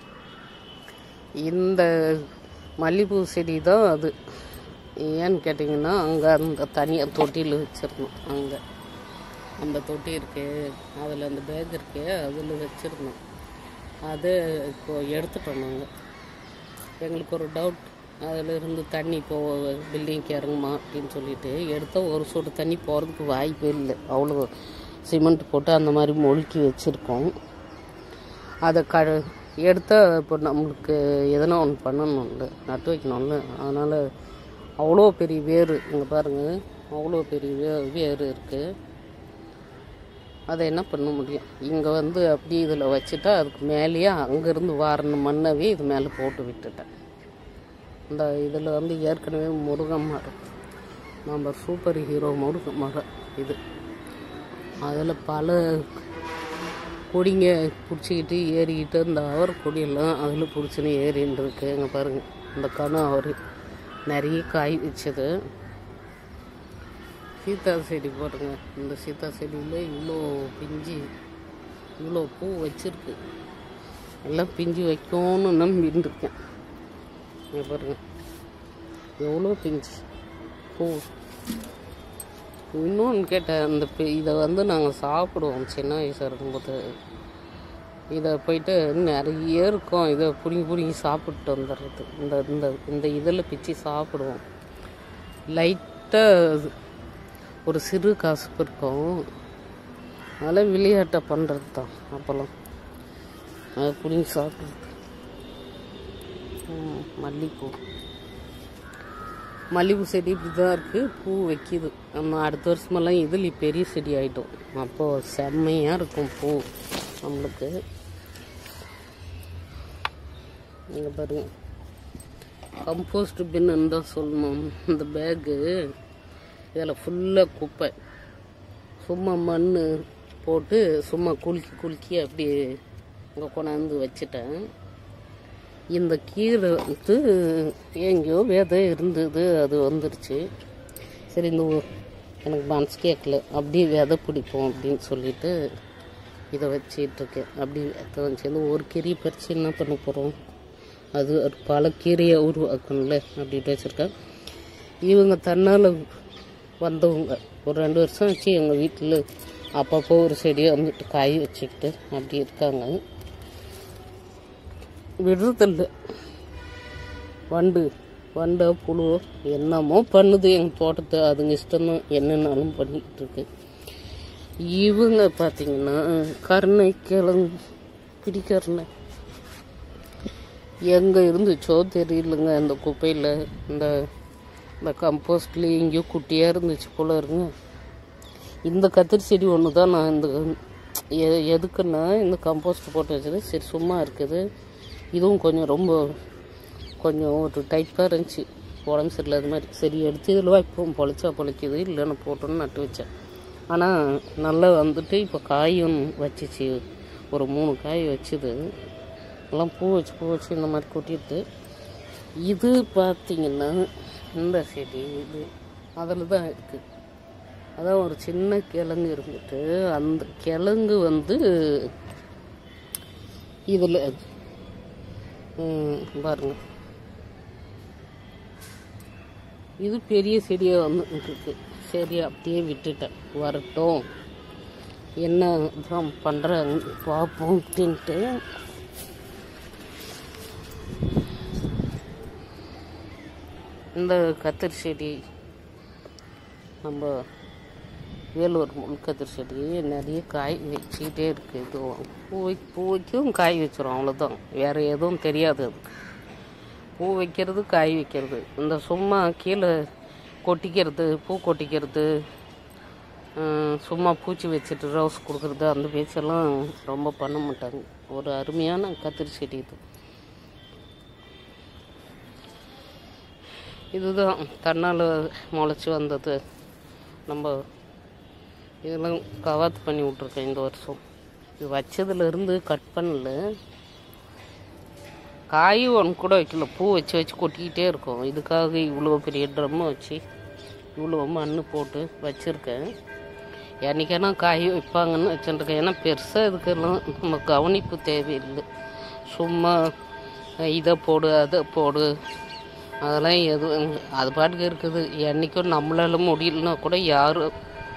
இந்த மல்லிகைப்பூ செடி தான் அது ஏன்னு கேட்டிங்கன்னா அங்கே அந்த தனியாக தொட்டியில் வச்சிருந்தோம் அங்கே அந்த தொட்டி இருக்கு அதில் அந்த பேக் இருக்கு அதில் வச்சுருந்தோம் அதை இப்போ எடுத்துட்டோம் நாங்கள் எங்களுக்கு ஒரு டவுட் அதில் இருந்து தண்ணி இப்போ பில்டிங்க்கு இறங்குமா அப்படின்னு சொல்லிட்டு எடுத்தால் ஒரு சொட்டு தண்ணி போகிறதுக்கு வாய்ப்பே இல்லை அவ்வளோ சிமெண்ட் போட்டு அந்த மாதிரி மொழுக்கி வச்சுருக்கோம் அதை க எடுத்தால் இப்போ நம்மளுக்கு எதனா ஒன்று பண்ணணும்ல நட்டு வைக்கணும்ல அதனால் அவ்வளோ பெரிய வேர் இங்கே பாருங்கள் அவ்வளோ பெரிய வே வேர் இருக்குது அதை என்ன பண்ண முடியும் இங்கே வந்து அப்படியே இதில் வச்சுட்டா அதுக்கு மேலேயே அங்கேருந்து வாரின மண்ணவே இது மேலே போட்டு விட்டுட்டேன் இந்த இதில் வந்து ஏற்கனவே முருங்கை மரம் நம்ம சூப்பர் ஹீரோ முருங்கை மரம் இது அதில் பல கொடிங்க பிடிச்சிக்கிட்டு ஏறிக்கிட்டு இந்த அவர் கொடியெல்லாம் அதில் பிடிச்சின்னு ஏறின்னு இருக்கு இங்கே பாருங்கள் இந்த கணு அவர் நிறைய காய் வச்சது சீத்தா செடி பாருங்க இந்த சீத்தா செடியில் இவ்வளோ பிஞ்சு இவ்வளோ பூ வச்சிருக்கு எல்லாம் பிஞ்சு வைக்கும்னு நம்பின்னு இருக்கேன் இங்க பாருங்க எவ்வளோ பிஞ்சு பூ இன்னொன்று கேட்டேன் அந்த பி- இதை வந்து நாங்கள் சாப்பிடுவோம் சின்ன வயசாக இருக்கும்போது இதை போயிட்டு நிறைய இருக்கும் இதை பிடிங்கி பிடிங்கி சாப்பிட்டு வந்துடுறது இந்த இந்த இந்த இதில் பிச்சு சாப்பிடுவோம் லைட்டாக ஒரு சிறு காசு இருக்கும் அதெல்லாம் விளையாட்டை பண்ணுறது தான் அப்போல்லாம் அதை பிடிங்கி சாப்பிட்றது ம், மல்லிகைப்பூ மல்லிகைப்பூ செடி இப்படி தான் இருக்குது பூ வைக்கிது நம்ம அடுத்த வருஷமெல்லாம் இதில் பெரிய செடி ஆகிட்டோம் அப்போது செம்மையாக இருக்கும் பூ நம்மளுக்கு நீங்கள் பாருங்க கம்போஸ்ட் பின்னு தான் சொல்லணும் இந்த பேக்கு இதில் ஃபுல்லாக குப்பை சும்மா மண் போட்டு சும்மா குலுக்கி குலுக்கி அப்படியே இங்கே கொண்டாந்து வச்சுட்டேன் இந்த கீரை வந்து எங்கேயோ விதை இருந்தது அது வந்துருச்சு சரி இந்த ஊ- எனக்கு மனசு கேட்கல அப்படியே விதை பிடிப்போம் அப்படின்னு சொல்லிட்டு இதை வச்சிட்டு இருக்கேன் அப்படி விதை வந்துச்சு இந்த ஒரு கீரையை பறித்து என்ன பண்ண போகிறோம் அது ஒரு பல கீரையை உருவாக்கணும்ல அப்படின்ட்டு வச்சுருக்கேன் இவங்க தன்னால் வந்தவங்க ஒரு ரெண்டு வருஷம் ஆச்சு எங்கள் வீட்டில் அப்பப்போ ஒரு செடியை வந்துட்டு காய் வச்சுக்கிட்டு அப்படி இருக்காங்க விடுறதில்ல வண்டு வண்டோ புழுவோ என்னமோ பண்ணுது எங்கள் தோட்டத்தை அதுங்க இஷ்டம்தான் என்னென்னாலும் பண்ணிக்கிட்டு இருக்கு இவங்க பார்த்தீங்கன்னா கருணை கிழங்கு பிடிக்கருணை எங்கே இருந்துச்சோ தெரியலங்க இந்த குப்பையில் இந்த இந்த கம்போஸ்ட்ல எங்கேயோ குட்டியாக இருந்துச்சு போல இருங்க இந்த கத்திரி செடி ஒன்று தான் நான் இந்த எ- எதுக்குன்னா இந்த கம்போஸ்ட் போட்டு வச்சது சரி சும்மா இருக்குது இதுவும் கொஞ்சம் ரொம்ப கொஞ்சம் ஒரு டைட்டாக இருந்துச்சு உடம்பு சரியில்லாத மாதிரி சரி எடுத்து இதில் வைப்போம் பொழைச்சா பொழைக்குது இல்லைன்னு போட்டோன்னு நட்டு வச்சேன் ஆனால் நல்லா வந்துட்டு இப்போ காயும் வச்சிச்சு ஒரு மூணு காய் வச்சுது எல்லாம் பூ வச்சு பூ வச்சு இந்த மாதிரி கொட்டிட்டு இது பார்த்தீங்கன்னா இந்த செடி இது அதில் தான் இருக்குது அதான் ஒரு சின்ன கிழங்கு இருந்துட்டு அந்த கிழங்கு வந்து இதில் பாருங்க இது பெரிய செடியாக வந்து இருக்கு சரி அப்படியே விட்டுட்டேன் வரட்டும் என்ன தான் பண்ணுறாங்க பார்ப்போம் அப்படின்ட்டு இந்த கத்திரி செடி நம்ம வேலூர் முள் கத்திரி செடி நிறைய காய் வச்சுக்கிட்டே இருக்குது இதுவும் பூ வை பூ வைக்கவும் காய் வச்சிரும் அவ்வளோதான் வேறு எதுவும் தெரியாது அதுக்கு பூ வைக்கிறது காய் வைக்கிறது இந்த சும்மா கீழே கொட்டிக்கிறது பூ கொட்டிக்கிறது ஹம், சும்மா பூச்சி வச்சுட்டு ரோஸ் கொடுக்குறது அந்த பேச்செல்லாம் ரொம்ப பண்ண மாட்டாங்க ஒரு அருமையான கத்திரி செடி இது இதுதான் தன்னால் முளைச்சி வந்தது நம்ம இதெல்லாம் கவாத்து பண்ணி விட்ருக்கேன் இந்த வருஷம் இது வச்சதுலேருந்து கட் பண்ணல காய் ஒன்று கூட வைக்கல பூ வச்சு வச்சு கொட்டிக்கிட்டே இருக்கும் இதுக்காக இவ்வளோ பெரிய ட்ரம்மை வச்சு இவ்வளோ மண் போட்டு வச்சுருக்கேன் என்றைக்கானா காய் வைப்பாங்கன்னு வச்சுருக்கேன் ஏன்னா பெருசாக இதுக்கெல்லாம் நம்ம கவனிப்பு தேவையில்லை சும்மா இதை போடு அதை போடு அதெல்லாம் எதுவும் அது பாட்டுக்கு இருக்குது என்றைக்கும் நம்மளால முடியலன்னா கூட யாரும்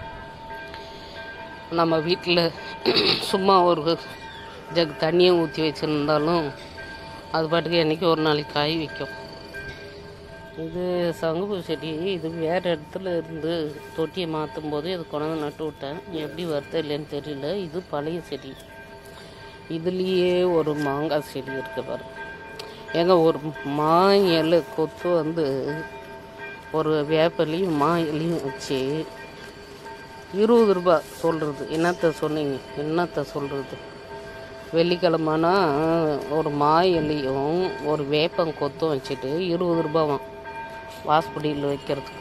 நம்ம வீட்டில் சும்மா ஒரு ஜக் தண்ணியை ஊற்றி வச்சுருந்தாலும் அது பாட்டுக்கு என்றைக்கும் ஒரு நாளைக்கு காய் வைக்கும் இது சங்குப்பூ செடி இது வேறு இடத்துல இருந்து தொட்டியை மாற்றும் போது இது கொண்டாந்து நட்டு விட்டேன் எப்படி வருது இல்லைன்னு தெரியல இது பழைய செடி இதுலேயே ஒரு மாங்காய் செடி இருக்கு பாரு ஏங்க ஒரு மா இலை கொத்து வந்து ஒரு வேப்பலையும் மா இலையும் வச்சு இருபது ரூபாய் சொல்கிறது என்னத்த சொன்னீங்க என்னத்த சொல்கிறது வெள்ளிக்கிழமைனா ஒரு மா இலையும் ஒரு வேப்பம் கொத்தும் வச்சுட்டு இருபது ரூபாவாம் வாசப்படியில் வைக்கிறதுக்கு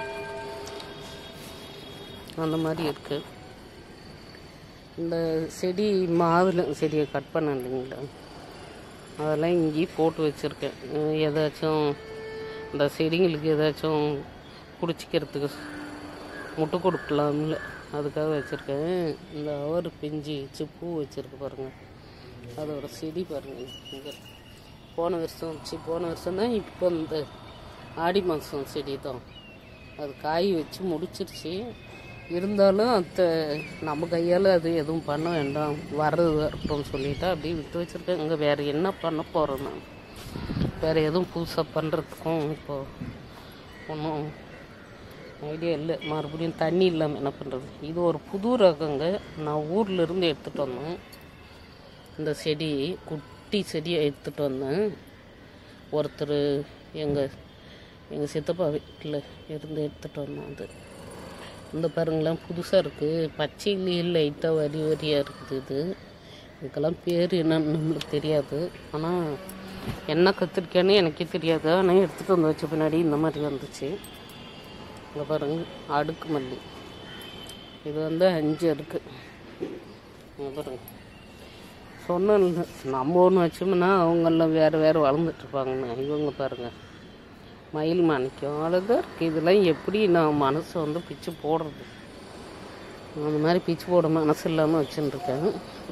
அந்த மாதிரி இருக்குது இந்த செடி மாதுளை செடியை கட் பண்ண இல்லைங்களா அதெல்லாம் இங்கேயே போட்டு வச்சுருக்கேன் அஹ் ஏதாச்சும் இந்த செடிங்களுக்கு ஏதாச்சும் குடிச்சிக்கிறதுக்கு முட்டை கொடுக்கலாம்ல அதுக்காக வச்சுருக்கேன் இந்த அவர் பிஞ்சு வச்சு பூ வச்சுருக்கு பாருங்கள் அதோட செடி பாருங்கள் இங்கே போன வருஷம் வச்சு போன வருஷம் தான் இப்போ இந்த ஆடி மாதம் செடி தான் அது காய் வச்சு முடிச்சிருச்சு இருந்தாலும் அத்தை நம்ம கையால் அது எதுவும் பண்ண வேண்டாம் வர்றது வரட்டும்னு சொல்லிட்டு அப்படியே விட்டு வச்சுருக்கேன் இங்கே வேறு என்ன பண்ண போகிறேன் நான் வேறு எதுவும் புதுசாக பண்ணுறதுக்கும் இப்போ ஒன்றும் ஐடியா இல்லை மறுபடியும் தண்ணி இல்லாமல் என்ன பண்ணுறது இது ஒரு புது ரகங்க நான் ஊர்ல இருந்து எடுத்துகிட்டு வந்தேன் இந்த செடி குட்டி செடியை எடுத்துகிட்டு வந்தேன் ஒருத்தர் எங்கள் எங்கள் சித்தப்பா வீட்டில் இருந்து எடுத்துகிட்டு வந்தோம் அது இந்த பாருங்களேன் புதுசாக இருக்குது பச்சையிலேயே லைட்டாக வரி வரியாக இருக்குது இது இதுக்கெல்லாம் பேர் என்னன்னு நம்மளுக்கு தெரியாது ஆனால் என்ன கத்திரிக்காய்னு எனக்கே தெரியாது ஆனால் எடுத்துகிட்டு வந்து வச்ச பின்னாடி இந்த மாதிரி வந்துச்சு இங்கே பாருங்க அடுக்கு மல்லி இது வந்து அஞ்சு அடுக்கு இங்கே பாருங்க சொன்னேன்ல நம்ம ஒன்று வச்சோம்னா அவங்கெல்லாம் வேறு வேறு வளர்ந்துட்டுருப்பாங்கன்னு இவங்க பாருங்கள் மயில் மாணிக்கம் அழகாக இருக்குது இதெல்லாம் எப்படி நான் மனசை வந்து பிச்சு போடுறது அந்த மாதிரி பிச்சு போட மனசு இல்லாமல் வச்சுட்டுருக்கேன்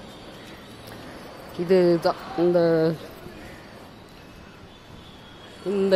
இது தான் இந்த இந்த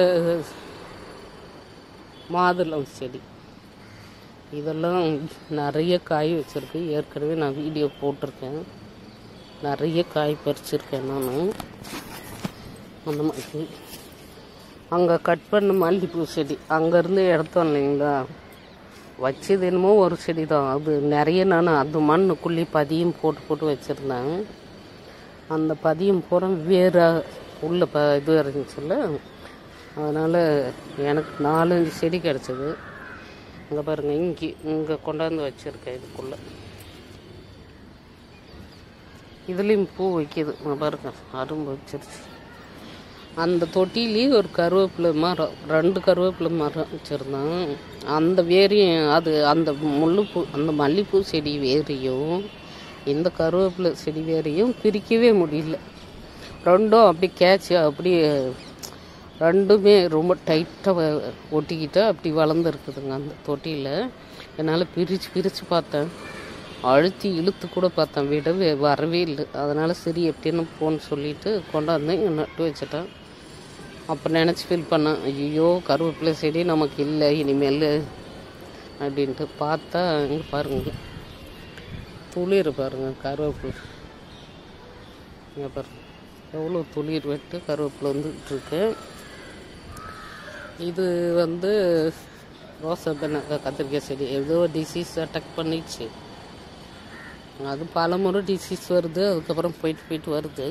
மாதுளம் செடி இதெல்லாம் நிறைய காய் வச்சுருக்கு ஏற்கனவே நான் வீடியோ போட்டிருக்கேன் நிறைய காய் பறிச்சிருக்கேன் நான் அந்த மாதிரி அங்கே கட் பண்ண மல்லிகைப்பூ செடி அங்கேருந்து எடுத்தோம் இல்லைங்களா வச்சது என்னமோ ஒரு செடி தான் அது நிறைய நான் அந்த மண்ணுக்குள்ளே பதியம் போட்டு போட்டு வச்சுருந்தேன் அந்த பதியம் பூரா வேற உள்ள ப இது இருந்துச்சுல்ல அதனால் எனக்கு நாலஞ்சு செடி கிடச்சிது இங்கே பாருங்கள் இங்கே இங்கே கொண்டாந்து வச்சுருக்கேன் இதுக்குள்ளே இதுலேயும் பூ வைக்கிது இங்க பாருங்க அரும்பு வச்சிருச்சு அந்த தொட்டிலேயே ஒரு கருவேப்பிலை மரம் ரெண்டு கருவேப்பிலை மரம் வச்சுருந்தேன் அந்த வேரையும் அது அந்த முல்லைப்பூ அந்த மல்லிகைப்பூ செடி வேரையும் இந்த கருவேப்பிலை செடி வேரையும் பிரிக்கவே முடியல ரெண்டும் அப்படியே கேட்ச் அப்படியே ரெண்டுமே ரொம்ப டைட்டாக ஒட்டிக்கிட்டு அப்படி வளர்ந்துருக்குதுங்க அந்த தொட்டியில் என்னால் பிரித்து பிரித்து பார்த்தேன் அழுத்தி இழுத்து கூட பார்த்தேன் விடவே வரவே இல்லை அதனால் சரி எப்படின்னு போன்னு சொல்லிட்டு கொண்டாந்து இங்க நட்டு வச்சுட்டேன் அப்போ நினச்சி ஃபீல் பண்ணேன் ஐயோ கருவேப்பிலை செடி நமக்கு இல்லை இனிமேல் அப்படின்ட்டு பார்த்தா இங்கே பாருங்க துளிர் பாருங்க கருவேப்பிலை இங்கே பாருங்க எவ்வளோ துளிர் வெட்டு கருவேப்பிலை வந்துட்டு இருக்கு இது வந்து ரோசா கத்திரிக்காய் செடி ஏதோ டிசீஸ் அட்டாக் பண்ணிடுச்சு அது பல முறை டிசீஸ் வருது அதுக்கப்புறம் போயிட்டு போயிட்டு வருது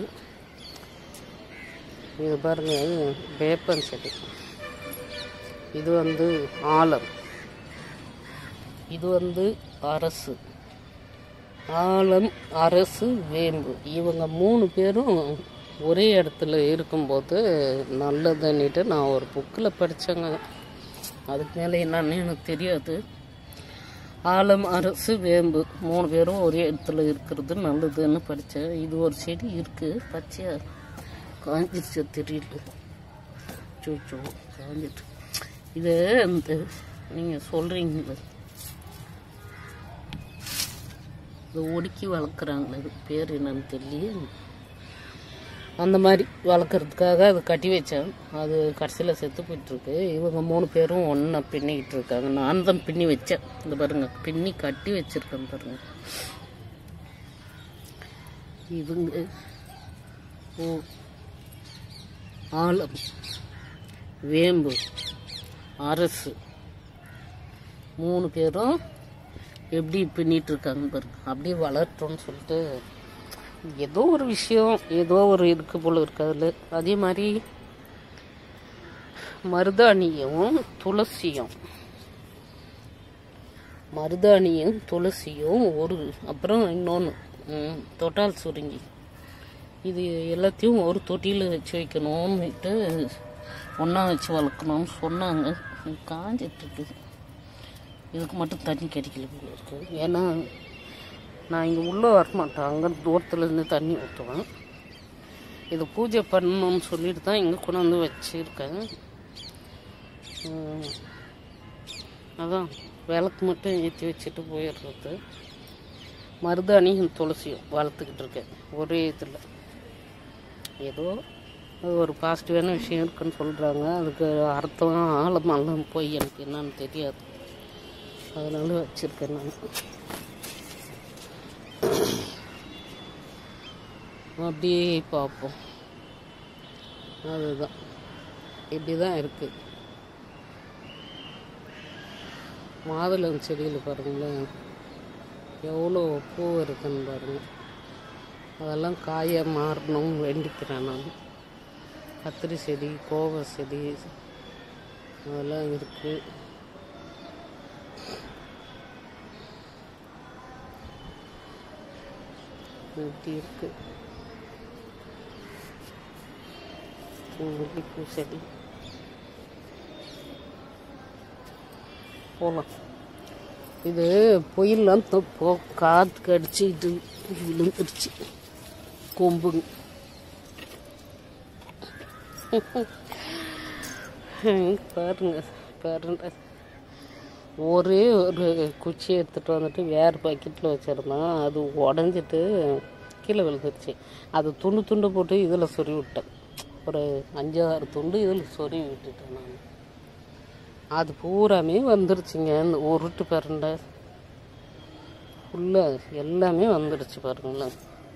இது பாருங்க வேப்பன் செடி இது வந்து ஆலம் இது வந்து அரசு ஆலம் அரசு வேம்பு இவங்க மூணு பேரும் ஒரே இடத்துல இருக்கும்போது நல்லதுன்னுட்டு நான் ஒரு புக்கில் படித்தேங்க அதுக்கு மேலே என்னன்னு எனக்கு தெரியாது ஆலம் அரசு வேம்பு மூணு பேரும் ஒரே இடத்துல இருக்கிறது நல்லதுன்னு படித்தேன் இது ஒரு செடி இருக்குது பச்சையா காஞ்சிருச்சு தெரியல சோச்சோ காஞ்சிட்டு இது இந்த நீங்கள் சொல்கிறீங்களே இது ஒடுக்கி வளர்க்குறாங்களே இது பேர் என்னன்னு தெரியல அந்த மாதிரி வளர்க்குறதுக்காக அது கட்டி வச்சேன் அது கடைசியில் செத்து போயிட்டுருக்கு இவங்க மூணு பேரும் ஒன்றா பின்னிக்கிட்டு இருக்காங்க நான் தான் பின்னி வச்சேன் இந்த பாருங்க பின்னி கட்டி வச்சிருக்கேன் பாருங்க இவங்க ஓ ஆலம் வேம்பு அரசு மூணு பேரும் எப்படி பின்னிட்டு இருக்காங்க பாருங்க அப்படியே வளர்ட்டோம்னு சொல்லிட்டு ஏதோ ஒரு விஷயம் ஏதோ ஒரு இருக்கு போல இருக்கு அதில் அதே மாதிரி மருதாணியும் துளசியும் மருதாணியும் துளசியும் ஒரு அப்புறம் இன்னொன்று தொட்டால் சுருங்கி இது எல்லாத்தையும் ஒரு தொட்டியில் வச்சு வைக்கணும்னுட்டு ஒன்றா வச்சு வளர்க்கணும்னு சொன்னாங்க காஞ்சிட்டு இருக்குது இதுக்கு மட்டும் தண்ணி கிடைக்கல போல இருக்கு ஏன்னா நான் இங்கே உள்ளே வரமாட்டேன் அங்கே தூரத்துலேருந்து தண்ணி ஊற்றுவேன் இது பூஜை பண்ணணும்னு சொல்லிட்டு தான் இங்கே கொண்டு வந்து வச்சுருக்கேன் உம், அதான் விளக்கு மட்டும் ஏற்றி வச்சுட்டு போயிடுறது மருதாணியும் துளசியும் வளர்த்துக்கிட்டு இருக்கேன் ஒரே இதில் ஏதோ அது ஒரு பாசிட்டிவான விஷயம் இருக்குன்னு சொல்கிறாங்க அதுக்கு அர்த்தம் ஆழமெல்லாம் போய் எனக்கு என்னன்னு தெரியாது அதனால வச்சுருக்கேன் நான் அப்படியே பார்ப்போம் அதுதான் இப்படி தான் இருக்குது மாதுளம் செடியில் பாருங்களேன் எவ்வளோ பூ இருக்குன்னு பாருங்கள் அதெல்லாம் காய மாறணும் வேண்டிக்கிறேன் நான் கத்திரி செடி கோவ செடி அதெல்லாம் இருக்குது இப்படி இருக்குது மல்லிப்பூ செடி போகலாம் இது பொயிலாம் தப்போ காற்று அடிச்சு இது விழுந்துருச்சு கொம்புங்க பாருங்க பாருங்க ஒரே ஒரு குச்சி எடுத்துகிட்டு வந்துட்டு வேறு பக்கெட்டில் வச்சுருந்தேன் அது உடஞ்சிட்டு கீழே விழுந்துருச்சு அது துண்டு துண்டு போட்டு இதில் சொருவி விட்டேன் ஒரு அஞ்சாறு துண்டு இதில் சொருவி விட்டுட்டேன் நான் அது பூராமே வந்துருச்சுங்க இந்த உருட்டு பரண்டை ஃபுல்லாக எல்லாமே வந்துடுச்சு பாருங்களேன்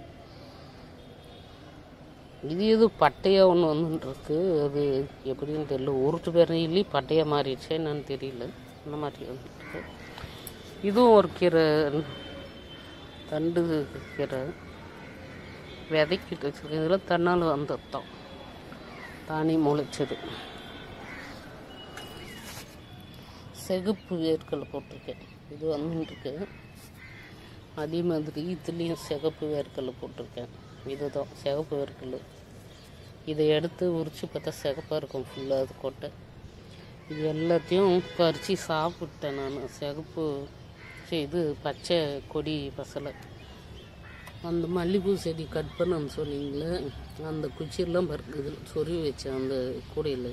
இது எது பட்டையாக ஒன்று வந்துருக்கு அது எப்படின்னு தெரியல உருட்டு பேரையிலே பட்டையாக மாறிடுச்சு என்னன்னு தெரியல அந்த மாதிரி வந்துருக்கு இதுவும் ஒரு கீரை தண்டு கீரை விதைக்கிட்டு வச்சுருக்கேன் இதில் தன்னால் வந்ததுதான் தானே முளைச்சது சிகப்பு வேர்க்கடலை போட்டிருக்கேன் இது வந்துருக்கு அதே மாதிரி இதுலேயும் சிகப்பு வேர்க்கடலை போட்டிருக்கேன் இதுதான் சிகப்பு வேர்க்கடலை இதை எடுத்து உரித்து பார்த்தா சிகப்பாக இருக்கும் ஃபுல்லாக அது கொட்டை இது எல்லாத்தையும் பறித்து சாப்பிட்டேன் நான் சிகப்பு சரி, இது பச்சை கொடி பசலை அந்த மல்லிகைப்பூ செடி கட் பண்ணன்னு சொன்னீங்களே அந்த குச்சியெல்லாம் பறக்குது சொருவி வச்சேன் அந்த கூடையில்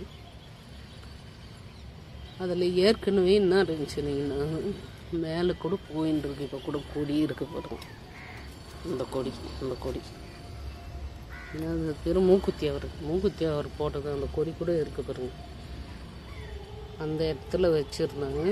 அதில் ஏற்கனவே என்ன இருந்துச்சுன்னா மேலே கூட போயின்னு இருக்கு இப்போ கூட கொடி இருக்கு பாருங்க இந்த கொடி இந்த கொடி அது பேர் மூக்குத்தி அவர் மூக்குத்தி அவர் போட்டது அந்த கொடி கூட இருக்கு பாருங்க அந்த இடத்துல வச்சுருந்தாங்க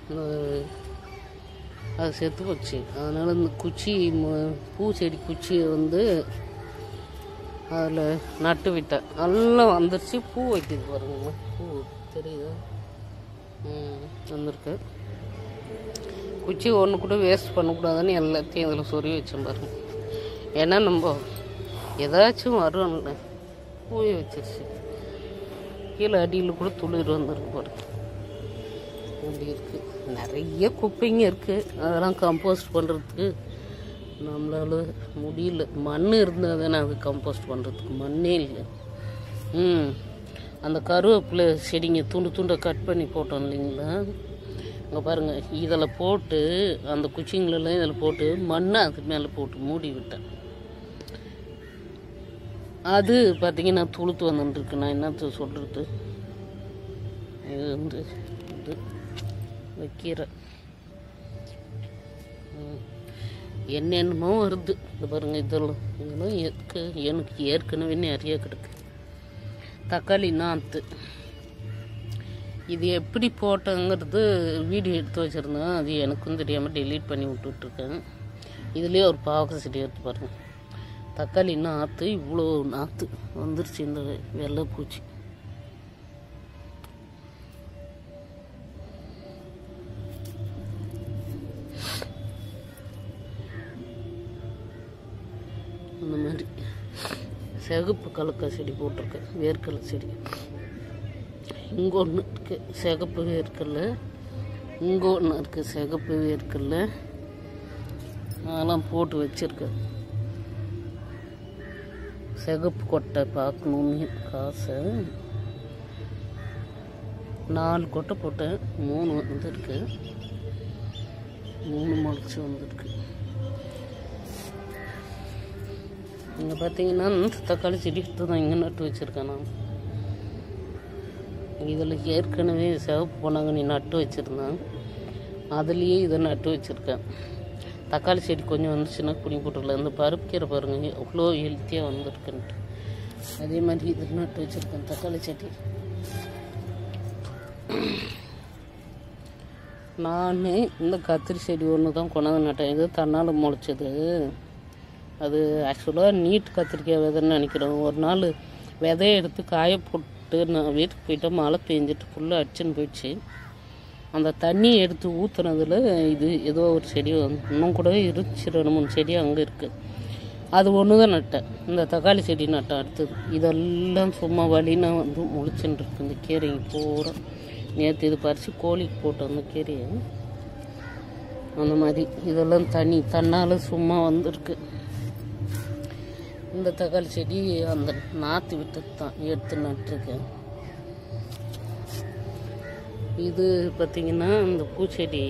அது செத்து போச்சு அதனால் இந்த குச்சி ம- பூச்செடி குச்சியை வந்து அதில் நட்டு விட்டேன் எல்லாம் வந்துருச்சு பூ வைக்குது பாருங்க பூ தெரியுதா ம் வந்திருக்கு குச்சி ஒன்று கூட வேஸ்ட் பண்ணக்கூடாதுன்னு எல்லாத்தையும் இதில் சொருவி வச்சேன் பாருங்க ஏன்னா நம்ம ஏதாச்சும் வரும்ல பூவை வச்சிருச்சு கீழே அடியில் கூட துளிர் வந்துருக்கு பாருங்க அப்படி இருக்கு நிறைய குப்பைங்க இருக்கு அதெல்லாம் கம்போஸ்ட் பண்ணுறதுக்கு நம்மளால முடியல மண் இருந்தால் தானே அது கம்போஸ்ட் பண்ணுறதுக்கு மண்ணே இல்லை ம் அந்த கருவேப்பிலை செடிங்க துண்டு துண்டை கட் பண்ணி போட்டோம் இல்லைங்களா இங்கே பாருங்கள் இதில் போட்டு அந்த குச்சிங்களெல்லாம் இதில் போட்டு மண்ணை அது மேலே போட்டு மூடி விட்டேன் அது பார்த்தீங்கன்னா துளுத்து வந்துட்டுருக்கு நான் என்னத்த சொல்கிறது இது வந்து இது வைக்கிற என்னென்னமோ வருது இது பாருங்க இதெல்லாம் இதெல்லாம் இருக்கு எனக்கு ஏற்கனவே நிறைய கிடக்கு தக்காளி நாற்று இது எப்படி போட்டேங்கிறது வீடியோ எடுத்து வச்சுருந்தேன் அது எனக்கும் தெரியாமல் டெலீட் பண்ணி விட்டுட்ருக்கேன் இதுலேயே ஒரு பாவக்காய் செடி எடுத்து பாருங்கள் தக்காளி நாற்று இவ்வளோ நாற்று வந்துருச்சு இந்த வெள்ளை பூச்சி அந்த மாதிரி சிகப்பு கலக்கா செடி போட்டிருக்கேன் வேர்க்கடலை செடி இங்கே ஒன்று இருக்குது சிகப்பு வேர்க்கடலை இங்கே ஒன்று இருக்குது சிகப்பு வேர்க்கடலை அதெல்லாம் போட்டு வச்சுருக்கேன் சிகப்பு கொட்டை பார்க்கணுன்னு காசை நாலு கொட்டை போட்டேன் மூணு வந்துருக்கு மூணு முளைச்சி வந்திருக்கு இங்கே பார்த்தீங்கன்னா இந்த தக்காளி செடி எடுத்து தான் இங்கே நட்டு வச்சுருக்கேன் நான் இதில் ஏற்கனவே சிவப்பு பொன்னாங்கண்ணி நட்டு வச்சுருந்தேன் அதுலேயே இதை நட்டு வச்சுருக்கேன் தக்காளி செடி கொஞ்சம் வந்துச்சுன்னா குடி போட்டுடலாம் இந்த பருப்பு கீரை பாருங்க எவ்வளோ ஹெல்த்தியாக வந்திருக்குன்ட்டு அதே மாதிரி இது நட்டு வச்சுருக்கேன் தக்காளி செடி நான் இந்த கத்திரி செடி ஒன்று தான் கொண்டாந்து நட்டேன் இது தன்னால் முளைச்சது அது ஆக்சுவலாக நீட் கத்திரிக்காய் விதைன்னு நினைக்கிறேன் ஒரு நாள் விதைய எடுத்து காய போட்டு நான் வீட்டுக்கு போயிட்டு மழை பெஞ்சிட்டு ஃபுல்லாக அடிச்சுன்னு போயிடுச்சு அந்த தண்ணியை எடுத்து ஊற்றுனதுல இது ஏதோ ஒரு செடி வந்து இன்னும் கூட இருந்துச்சு ரெண்டு மூணு செடி அங்கே இருக்குது அது ஒன்று தான் நட்டேன் இந்த தக்காளி செடி நட்டேன் அடுத்தது இதெல்லாம் சும்மா வழினா வந்து முளைச்சுன்னு இருக்கு இந்த கீரைங்க பூரா நேற்று இது பறித்து கோழிக்கு போட்டு வந்த கீரையை அந்த மாதிரி இதெல்லாம் தண்ணி தன்னால் சும்மா வந்திருக்கு இந்த தக்காளி செடி அந்த நாற்று விட்டு தான் எடுத்து நட்டுருக்கேன் இது பார்த்திங்கன்னா இந்த பூச்செடி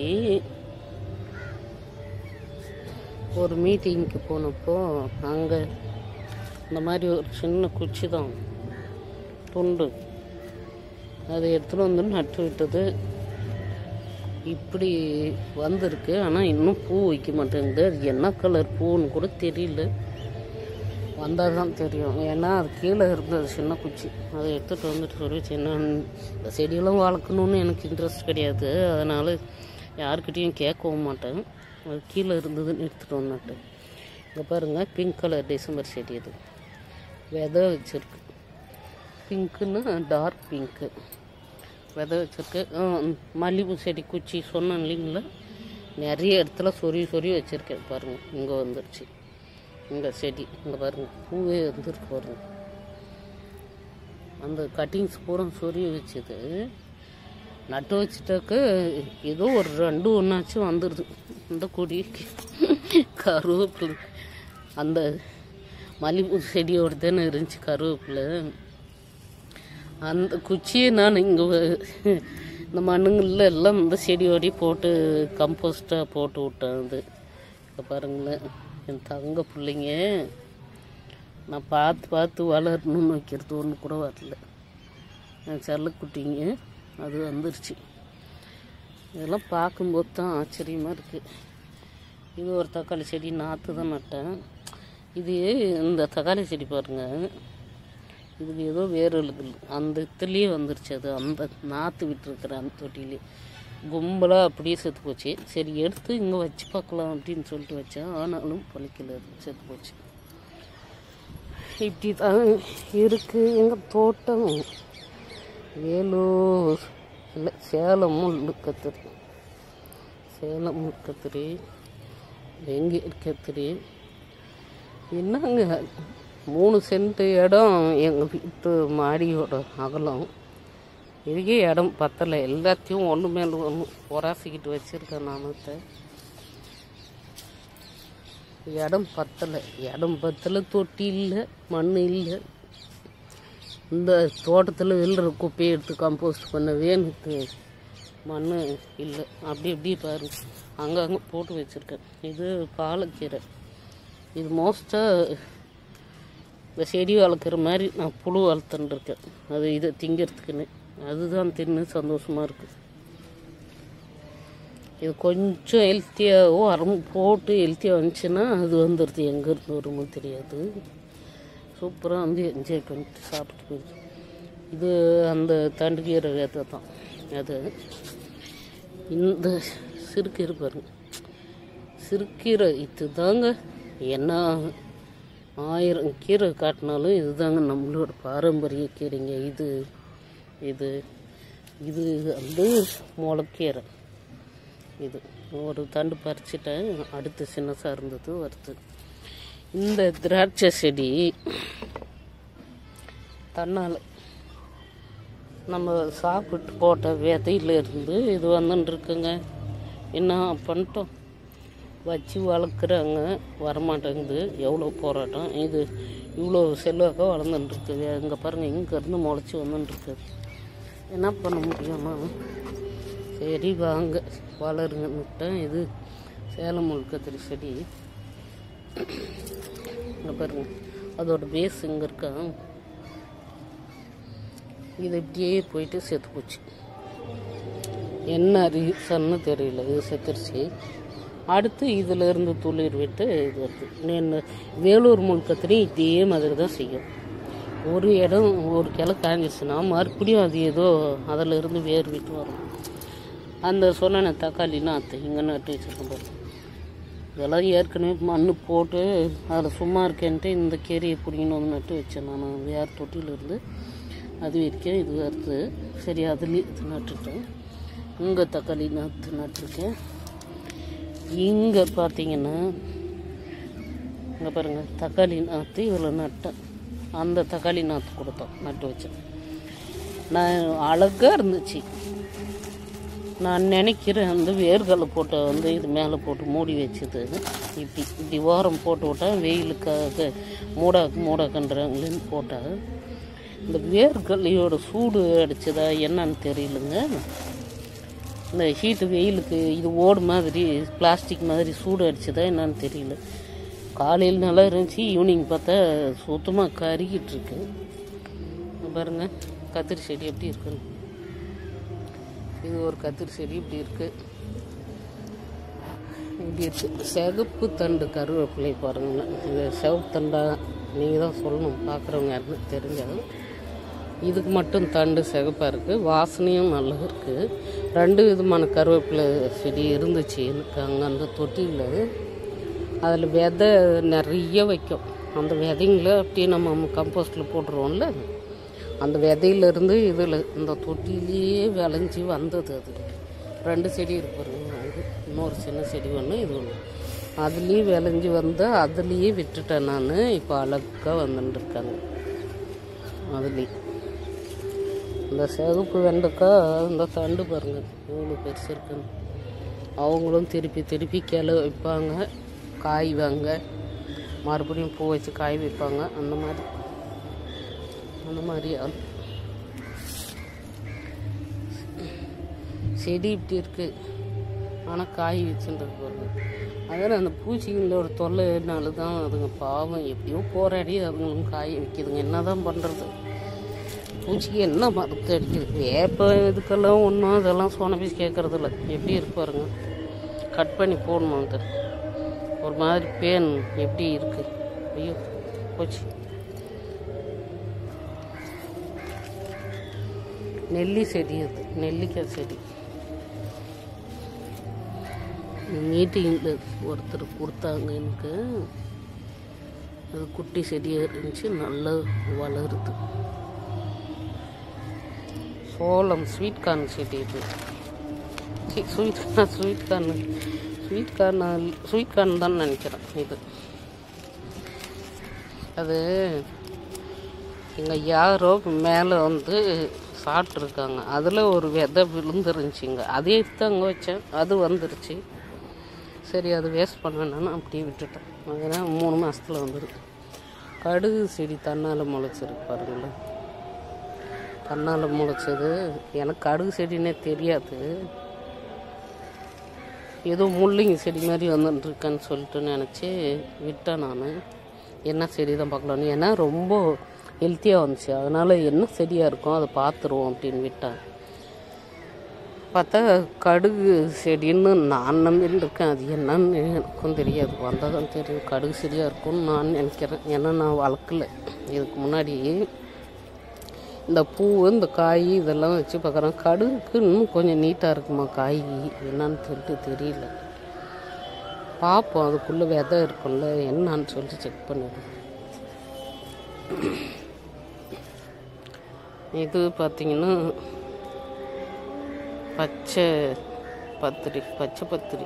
ஒரு மீட்டிங்க்கு போனப்போ அங்கே இந்த மாதிரி ஒரு சின்ன குச்சி தான் துண்டு அதை எடுத்துகிட்டு வந்து நட்டு விட்டது இப்படி வந்திருக்கு ஆனால் இன்னும் பூ வைக்க மாட்டேங்குது அது என்ன கலர் பூன்னு கூட தெரியல வந்தால் தான் தெரியும் ஏன்னா அது கீழே இருந்தது சின்ன குச்சி அதை எடுத்துகிட்டு வந்துட்டு சொல்லி சின்ன இந்த செடியெல்லாம் வளர்க்கணுன்னு எனக்கு இன்ட்ரெஸ்ட் கிடையாது அதனால் யாருக்கிட்டேயும் கேட்கவும் மாட்டேன் அது கீழே இருந்ததுன்னு எடுத்துகிட்டு வந்துட்டேன் இங்கே பாருங்கள் பிங்க் கலர் டிசம்பர் செடி இது விதை வச்சுருக்கு பிங்க்குன்னா டார்க் பிங்க்கு விதை வச்சுருக்கு மல்லிகைப்பூ செடி குச்சி சொன்னேன் இல்லைங்களா நிறைய இடத்துல சொறி சொறி வச்சுருக்கேன் பாருங்கள் இங்கே வந்துருச்சு இங்கே செடி இங்கே பாருங்கள் பூவே வந்துருக்கு பாருங்க அந்த கட்டிங்ஸ் பூரா சொறி வச்சது நட்டு வச்சுட்டாக்க ஏதோ ஒரு ரெண்டு ஒன்றாச்சும் வந்துடுது இந்த கொடிக்கு கருவேப்பிலை அந்த மல்லிகைப்பூ செடியோட தானே இருந்துச்சு கருவேப்பிலை அந்த குச்சியை நான் இங்கே இந்த மண்ணுங்களில் எல்லாம் இந்த செடியோடய போட்டு கம்போஸ்ட்டாக போட்டு விட்டேன் அது இப்போ பாருங்களேன் என் தங்க பிள்ளைங்க நான் பார்த்து பார்த்து வளரணும்னு வைக்கிறது ஒன்று கூட வரல என் செல்லக்குட்டிங்க அது வந்துருச்சு இதெல்லாம் பார்க்கும்போது தான் ஆச்சரியமாக இருக்குது இது ஒரு தக்காளி செடி நாற்று தான் நட்டேன் இது இந்த தக்காளி செடி பாருங்கள் இதுக்கு ஏதோ வேர்களுக்கு அந்த இதுலேயே வந்துருச்சு அது அந்த நாற்று விட்டுருக்குற அந்த தொட்டிலே கும்பலாக அப்படியே செத்து போச்சு சரி எடுத்து இங்கே வச்சு பார்க்கலாம் அப்படின்னு சொல்லிட்டு வச்சேன் ஆனாலும் பழிக்கல அது செத்து போச்சு இப்படி தான் இருக்குது எங்கள் தோட்டம் வேலூர் இல்லை சேலம் முள்ளுக்கத்திரி சேலம் முள்ளுக்கத்திரி வெங்கி கத்திரி என்னங்க மூணு சென்ட் இடம் எங்கள் வீட்டு மாடியோட அகலம் இதுக்கே இடம் பத்தலை எல்லாத்தையும் ஒன்று மேலே ஒன்று உராசிக்கிட்டு வச்சுருக்கேன் நானத்தை இடம் பத்தலை இடம் பத்தலை தொட்டி இல்லை மண் இல்லை இந்த தோட்டத்தில் வெளில குப்பையை எடுத்து கம்போஸ்ட் பண்ணவே எனக்கு மண் இல்லை அப்படி இப்படி பாரு அங்கங்கே போட்டு வச்சுருக்கேன் இது பாலக்கீரை இது மோஸ்ட்டாக இந்த செடி வளர்க்குற மாதிரி நான் புழு வளர்த்துன்னு இருக்கேன் அது இதை திங்கிறதுக்குன்னு அதுதான் தின்னு சந்தோஷமாக இருக்குது இது கொஞ்சம் ஹெல்த்தியாகவோ அரம் போட்டு ஹெல்த்தியாக வந்துச்சுன்னா அது வந்துடுது எங்கேருந்து வருமோ தெரியாது சூப்பராக வந்து என்ஜாய் பண்ணிட்டு சாப்பிட்டு போயிடுச்சு இது அந்த தண்டுக்கீரை விதை தான் அது இந்த சிறுக்கீரை பாருங்க சிறுக்கீரை இது தாங்க என்ன ஆயிரம் கீரை காட்டினாலும் இதுதாங்க நம்மளோட பாரம்பரிய கீரைங்க இது இது இது வந்து முளைக்கீரை இது ஒரு தண்டு பறிச்சிட்டேன் அடுத்து சின்னசாக இருந்தது வருது இந்த திராட்சை செடி தன்னால் நம்ம சாப்பிட்டு போட்ட விதையிலேருந்து இது வந்துட்டுருக்குங்க என்ன பண்ணிட்டோம் வச்சு வளர்க்குறாங்க வரமாட்டேங்குது எவ்வளோ போராட்டம் இது இவ்வளோ செல்வாக்காக வளர்ந்துட்டுருக்கு இங்கே பாருங்கள் இங்கேருந்து முளைச்சி வந்துட்டுருக்கு என்ன பண்ண முடியுமா சரி வாங்க வளருங்கன்னுட்டேன் இது சேலம் முழுக்கத்திரி செடி இங்கே பாருங்க அதோட பேஸ் இங்கே இருக்கா இது இப்படியே போயிட்டு செத்து போச்சு என்ன ரீசன்னு தெரியல இது செத்துருச்சு அடுத்து இதில் இருந்து துளிர் விட்டு இது வருது நான் வேலூர் முழுக்கத்துலேயும் இதே மாதிரி தான் செய்யும் ஒரு இடம் ஒரு கிளை காஞ்சிச்சுன்னா மறுபடியும் அது ஏதோ அதில் இருந்து வேர் விட்டு வரும் அந்த சொன்ன தக்காளி நாற்று இங்கே நட்டு வச்சுருக்கேன் பாருங்க இதெல்லாம் ஏற்கனவே மண் போட்டு அதில் சும்மா இருக்கேன்ட்டு இந்த கீரையை பிடிங்கன்னு வந்து நட்டு வச்சேன் நான் வேறு தொட்டியிலேருந்து அது வரைக்கும் இது வருது சரி அதுலேயும் இது நட்டுட்டேன் இங்கே தக்காளி நாற்று நட்டுருக்கேன் இங்கே பார்த்தீங்கன்னா இங்கே பாருங்கள் தக்காளி நாற்று இதில் நட்டேன் அந்த தக்காளி நாற்று கொடுத்தோம் நட்டு வச்சேன் நான் அழகாக இருந்துச்சு நான் நினைக்கிறேன் அந்த வேர்கடலை போட்ட வந்து இது மேலே போட்டு மூடி வச்சது இப்படி இப்படி ஓரம் போட்டு விட்டா வெயிலுக்காக மூடாக்கு மூடாக்கன்றாங்களேன்னு போட்டால் இந்த வேர்கடலையோட சூடு அடிச்சதா என்னன்னு தெரியலங்க இந்த ஹீட்டு வெயிலுக்கு இது ஓடு மாதிரி பிளாஸ்டிக் மாதிரி சூடு அடிச்சதா என்னன்னு தெரியல காலையில் நல்லா இருந்துச்சு ஈவினிங் பார்த்தா சுத்தமாக கருகிட்டு இருக்கு இங்க பாருங்க கத்திரி செடி எப்படி இருக்குன்னு இது ஒரு கத்திரி செடி இப்படி இருக்கு இப்படி இருக்கு சிகப்பு தண்டு கருவேப்பிலை பாருங்க இந்த சிவப்பு தண்டா நீங்கள் தான் சொல்லணும் பார்க்குறவங்க யாருன்னு தெரிஞ்சாலும் இதுக்கு மட்டும் தண்டு சிகப்பாக இருக்குது வாசனையும் நல்லா இருக்குது ரெண்டு விதமான கருவேப்பிலை செடி இருந்துச்சு எனக்கு அங்கே அந்த தொட்டியில் அதில் விதை நிறைய வைக்கும் அந்த விதைங்கள அப்படியே நம்ம கம்போஸ்டில் போட்டுருவோம்ல அந்த விதையிலேருந்து இதில் இந்த தொட்டிலேயே விளைஞ்சி வந்தது அது ரெண்டு செடி இருக்கு பாருங்க அது இன்னொரு சின்ன செடி ஒன்று இது ஒன்று அதுலேயே விளைஞ்சி வந்து அதுலேயே விட்டுட்டேன் நான் இப்போ அழகாக வந்துட்டுருக்காங்க அதுலேயே இந்த சிவப்பு வெண்டைக்காய் இந்த தண்டு பாருங்க எவ்வளோ பெருசு இருக்குன்னு அவங்களும் திருப்பி திருப்பி கிளை வைப்பாங்க காய் வாங்க மறுபடியும் பூ வச்சு காய் வைப்பாங்க அந்த மாதிரி அந்த மாதிரி ஆள். செடி இப்படி இருக்கு ஆனால் காய் வச்சுட்டு பாருங்க அதான் அந்த பூச்சிகளோட தொல்லைனால தான் அதுங்க பாவம் எப்படியோ போராடி அதுங்களும் காய வைக்குதுங்க என்ன தான் பண்ணுறது பூச்சிக்கு என்ன மருந்து அடிக்குது வேப்ப இதுக்கெல்லாம் ஒன்றும் இதெல்லாம் சொன்ன பீஸ் கேட்கறது இல்லை எப்படி இருக்கு பாருங்க கட் பண்ணி போடணும் அது ஒரு மாதிரி பேன் எப்படி இருக்கு ஐயோ போச்சு நெல்லி செடி அது நெல்லிக்காய் செடி மீட்டிங்கில் ஒருத்தர் கொடுத்தாங்க எனக்கு அது குட்டி செடியாக இருந்துச்சு நல்லா வளருது சோளம் ஸ்வீட் கார்ன் செடி இது sweet sweet corn sweet corn sweet corn தான் நினைக்கிறேன் இது அது எங்கள் யாரோ மேலே வந்து சாப்பிட்ருக்காங்க அதில் ஒரு விதை விழுந்துருந்துச்சிங்க அதே எடுத்து அங்கே வச்சேன் அது வந்துருச்சு சரி அது வேஸ்ட் பண்ண வேணாம்னு அப்படியே விட்டுட்டேன் அதனால் மூணு மாதத்தில் வந்துருக்கு கடுகு செடி தன்னால் முளைச்சிருக்கு பாருங்களேன் தன்னால் முளைச்சது எனக்கு கடுகு செடினே தெரியாது ஏதோ முள்ளிங்க செடி மாதிரி வந்துட்டுருக்கேன்னு சொல்லிட்டு நினச்சி விட்டேன் நான் என்ன செடி தான் பார்க்கலான்னு ஏன்னா ரொம்ப ஹெல்த்தியாக வந்துச்சு அதனால் என்ன செடியாக இருக்கும் அதை பார்த்துருவோம் அப்படின்னு விட்டேன் பார்த்தா கடுகு செடின்னு நான் நம்பின்னு இருக்கேன் அது என்னன்னு எனக்கும் தெரியாது வந்தால் தான் தெரியும் கடுகு செடியாக இருக்கும்னு நான் நினைக்கிறேன் ஏன்னா நான் வளர்க்கல இதுக்கு முன்னாடி இந்த பூ இந்த காய் இதெல்லாம் வச்சு பார்க்குறேன் கடுகுக்கு இன்னும் கொஞ்சம் நீட்டாக இருக்குமா காய் என்னன்னு சொல்லிட்டு தெரியல பார்ப்போம் அதுக்குள்ளே விதை இருக்கும்ல என்னன்னு சொல்லிட்டு செக் பண்ணிடுவோம் இது பார்த்தீங்கன்னா பச்சை பத்திரி பச்சை பத்திரி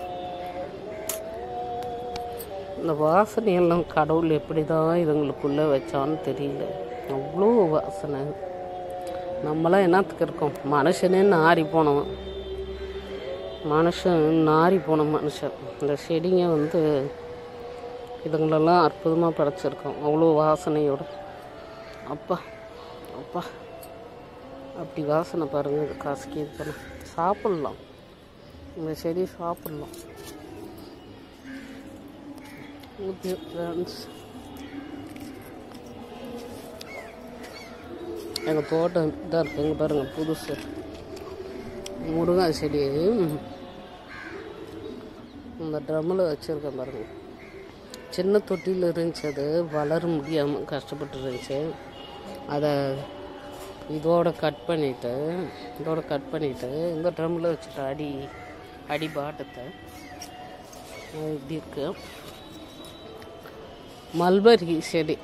இந்த வாசனையெல்லாம் கடவுள் எப்படி தான் இதுங்களுக்குள்ளே வச்சான்னு தெரியல அவ்வளோ வாசனை நம்மளாம் என்னத்துக்கு இருக்கோம் மனுஷனே நாரி போனவன் மனுஷன் நாரி போன மனுஷன் இந்த செடிங்க வந்து இதுங்களெல்லாம் அற்புதமாக படைச்சிருக்கோம் அவ்வளோ வாசனையோட அப்பா அப்பா அப்படி வாசனை பாருங்கள் இது காசுக்கு இது பண்ண சாப்பிட்லாம் இந்த செடி சாப்பிட்லாம் ஓகே ஃப்ரெண்ட்ஸ் எங்கள் தோட்டம் இதாக இருக்குது இங்கே பாருங்கள் புதுசு முருங்கை செடி இந்த ட்ரம்மில் வச்சுருக்கேன் பாருங்கள் சின்ன தொட்டியில் இருந்துச்சு அது வளர முடியாமல் கஷ்டப்பட்டு இருந்துச்சு அதை இதோட கட் பண்ணிவிட்டு இதோட கட் பண்ணிவிட்டு இந்த ட்ரம்மில் வச்சுட்டு அடி அடி பாட்டத்தை அது இப்படி இருக்கு மல்பரி செடி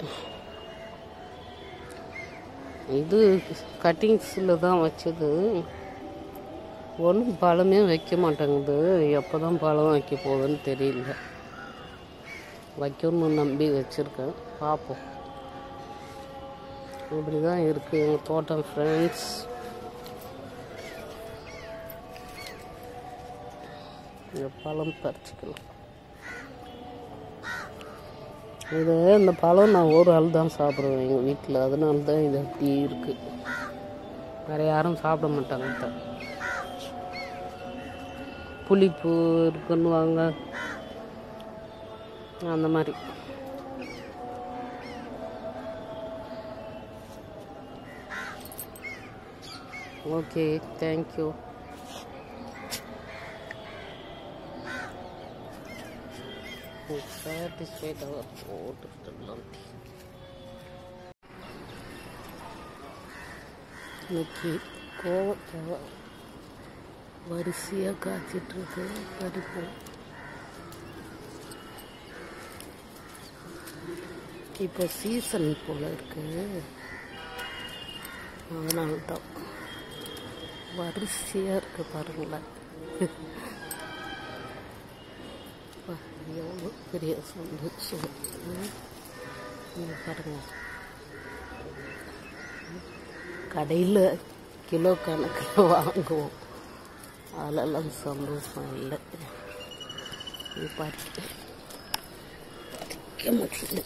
இது கட்டிங்ஸில் தான் வச்சது ஒன்றும் பழமே வைக்க மாட்டேங்குது எப்போ தான் பழம் வைக்க போகுதுன்னு தெரியல வைக்கணும்னு நம்பி வச்சுருக்கேன் பார்ப்போம் இப்படி தான் இருக்குது எங்கள் தோட்டம் ஃப்ரெண்ட்ஸ் இந்த பழம் பறிச்சுக்கலாம் இது இந்த பழம் நான் ஒரு ஆள் தான் சாப்பிடுவேன் எங்கள் வீட்டில் அதனால தான் இது அப்படி இருக்குது வேறு யாரும் சாப்பிட மாட்டாங்க இதை. புளிப்பு இருக்குன்னுவாங்க அந்த மாதிரி ஓகே தேங்க்யூ சாட்டிஸ்ஃபைட் அவர் போட்டுலாம் இன்னைக்கு கோவக்காவை வரிசையாக காய்ச்சிட்ருக்கு பறிப்போம் இப்போ சீசன் போல் இருக்கு அதனால தான் வரிசையாக இருக்கு பாருங்களேன் அப்பா, எவ்வளோ பெரிய சந்தோஷம் இங்க பாருங்க கடையில் கிலோ கணக்கில் வாங்குவோம் அதெல்லாம் சந்தோஷம் இல்லை இது பறிக்க பறிக்க முடியல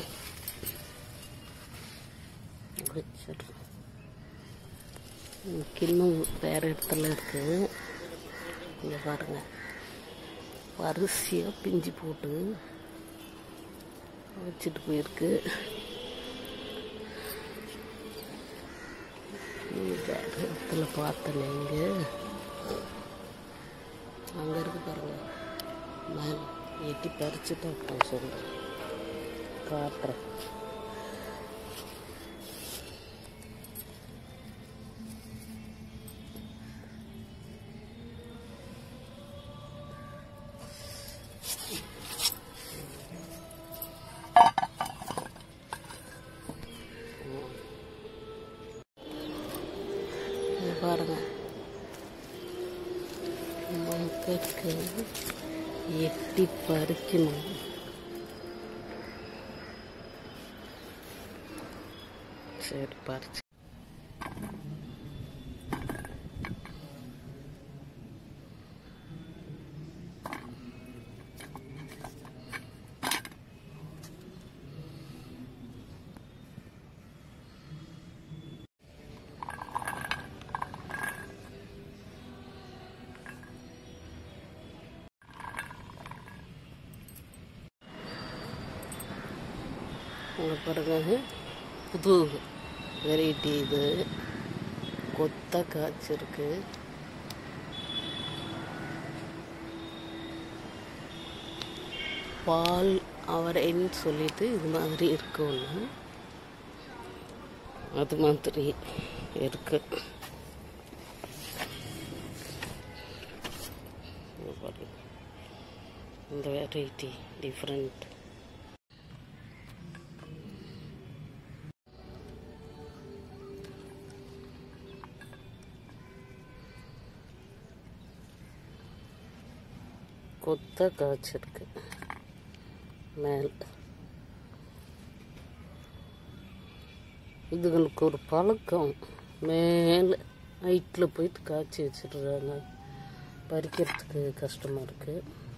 வச்சிடுறேன் இன்னும் வேறு இடத்துல இருக்குது இங்கே பாருங்க வரிசையாக பிஞ்சு போட்டு வச்சுட்டு போயிருக்கு இது வேறு இடத்துல பார்த்தேன் இங்கே அங்கே இருக்கு பாருங்க நான் எட்டி பறிச்சுட்டு அப்புறம் சொல்கிறேன் காட்டுறேன் இங்க பாருங்க மக்களுக்கு எட்டி பறிக்கணும் சரி பறிச்சு அங்கே பாருங்க புது வெரைட்டி இது கொத்த காய்ச்சிருக்கு பால் அவரைன்னு சொல்லிட்டு இது மாதிரி இருக்கு ஒன்று அது மாதிரி இருக்கு இங்க பாருங்க. இந்த வெரைட்டி டிஃப்ரெண்ட் கொத்த காய்ச்சிருக்கு மேல் இதுங்களுக்கு ஒரு பழக்கம் மேலே ஹைட்டில் போயிட்டு காய்ச்சி வச்சிடுறாங்க பறிக்கிறதுக்கு கஷ்டமாக இருக்குது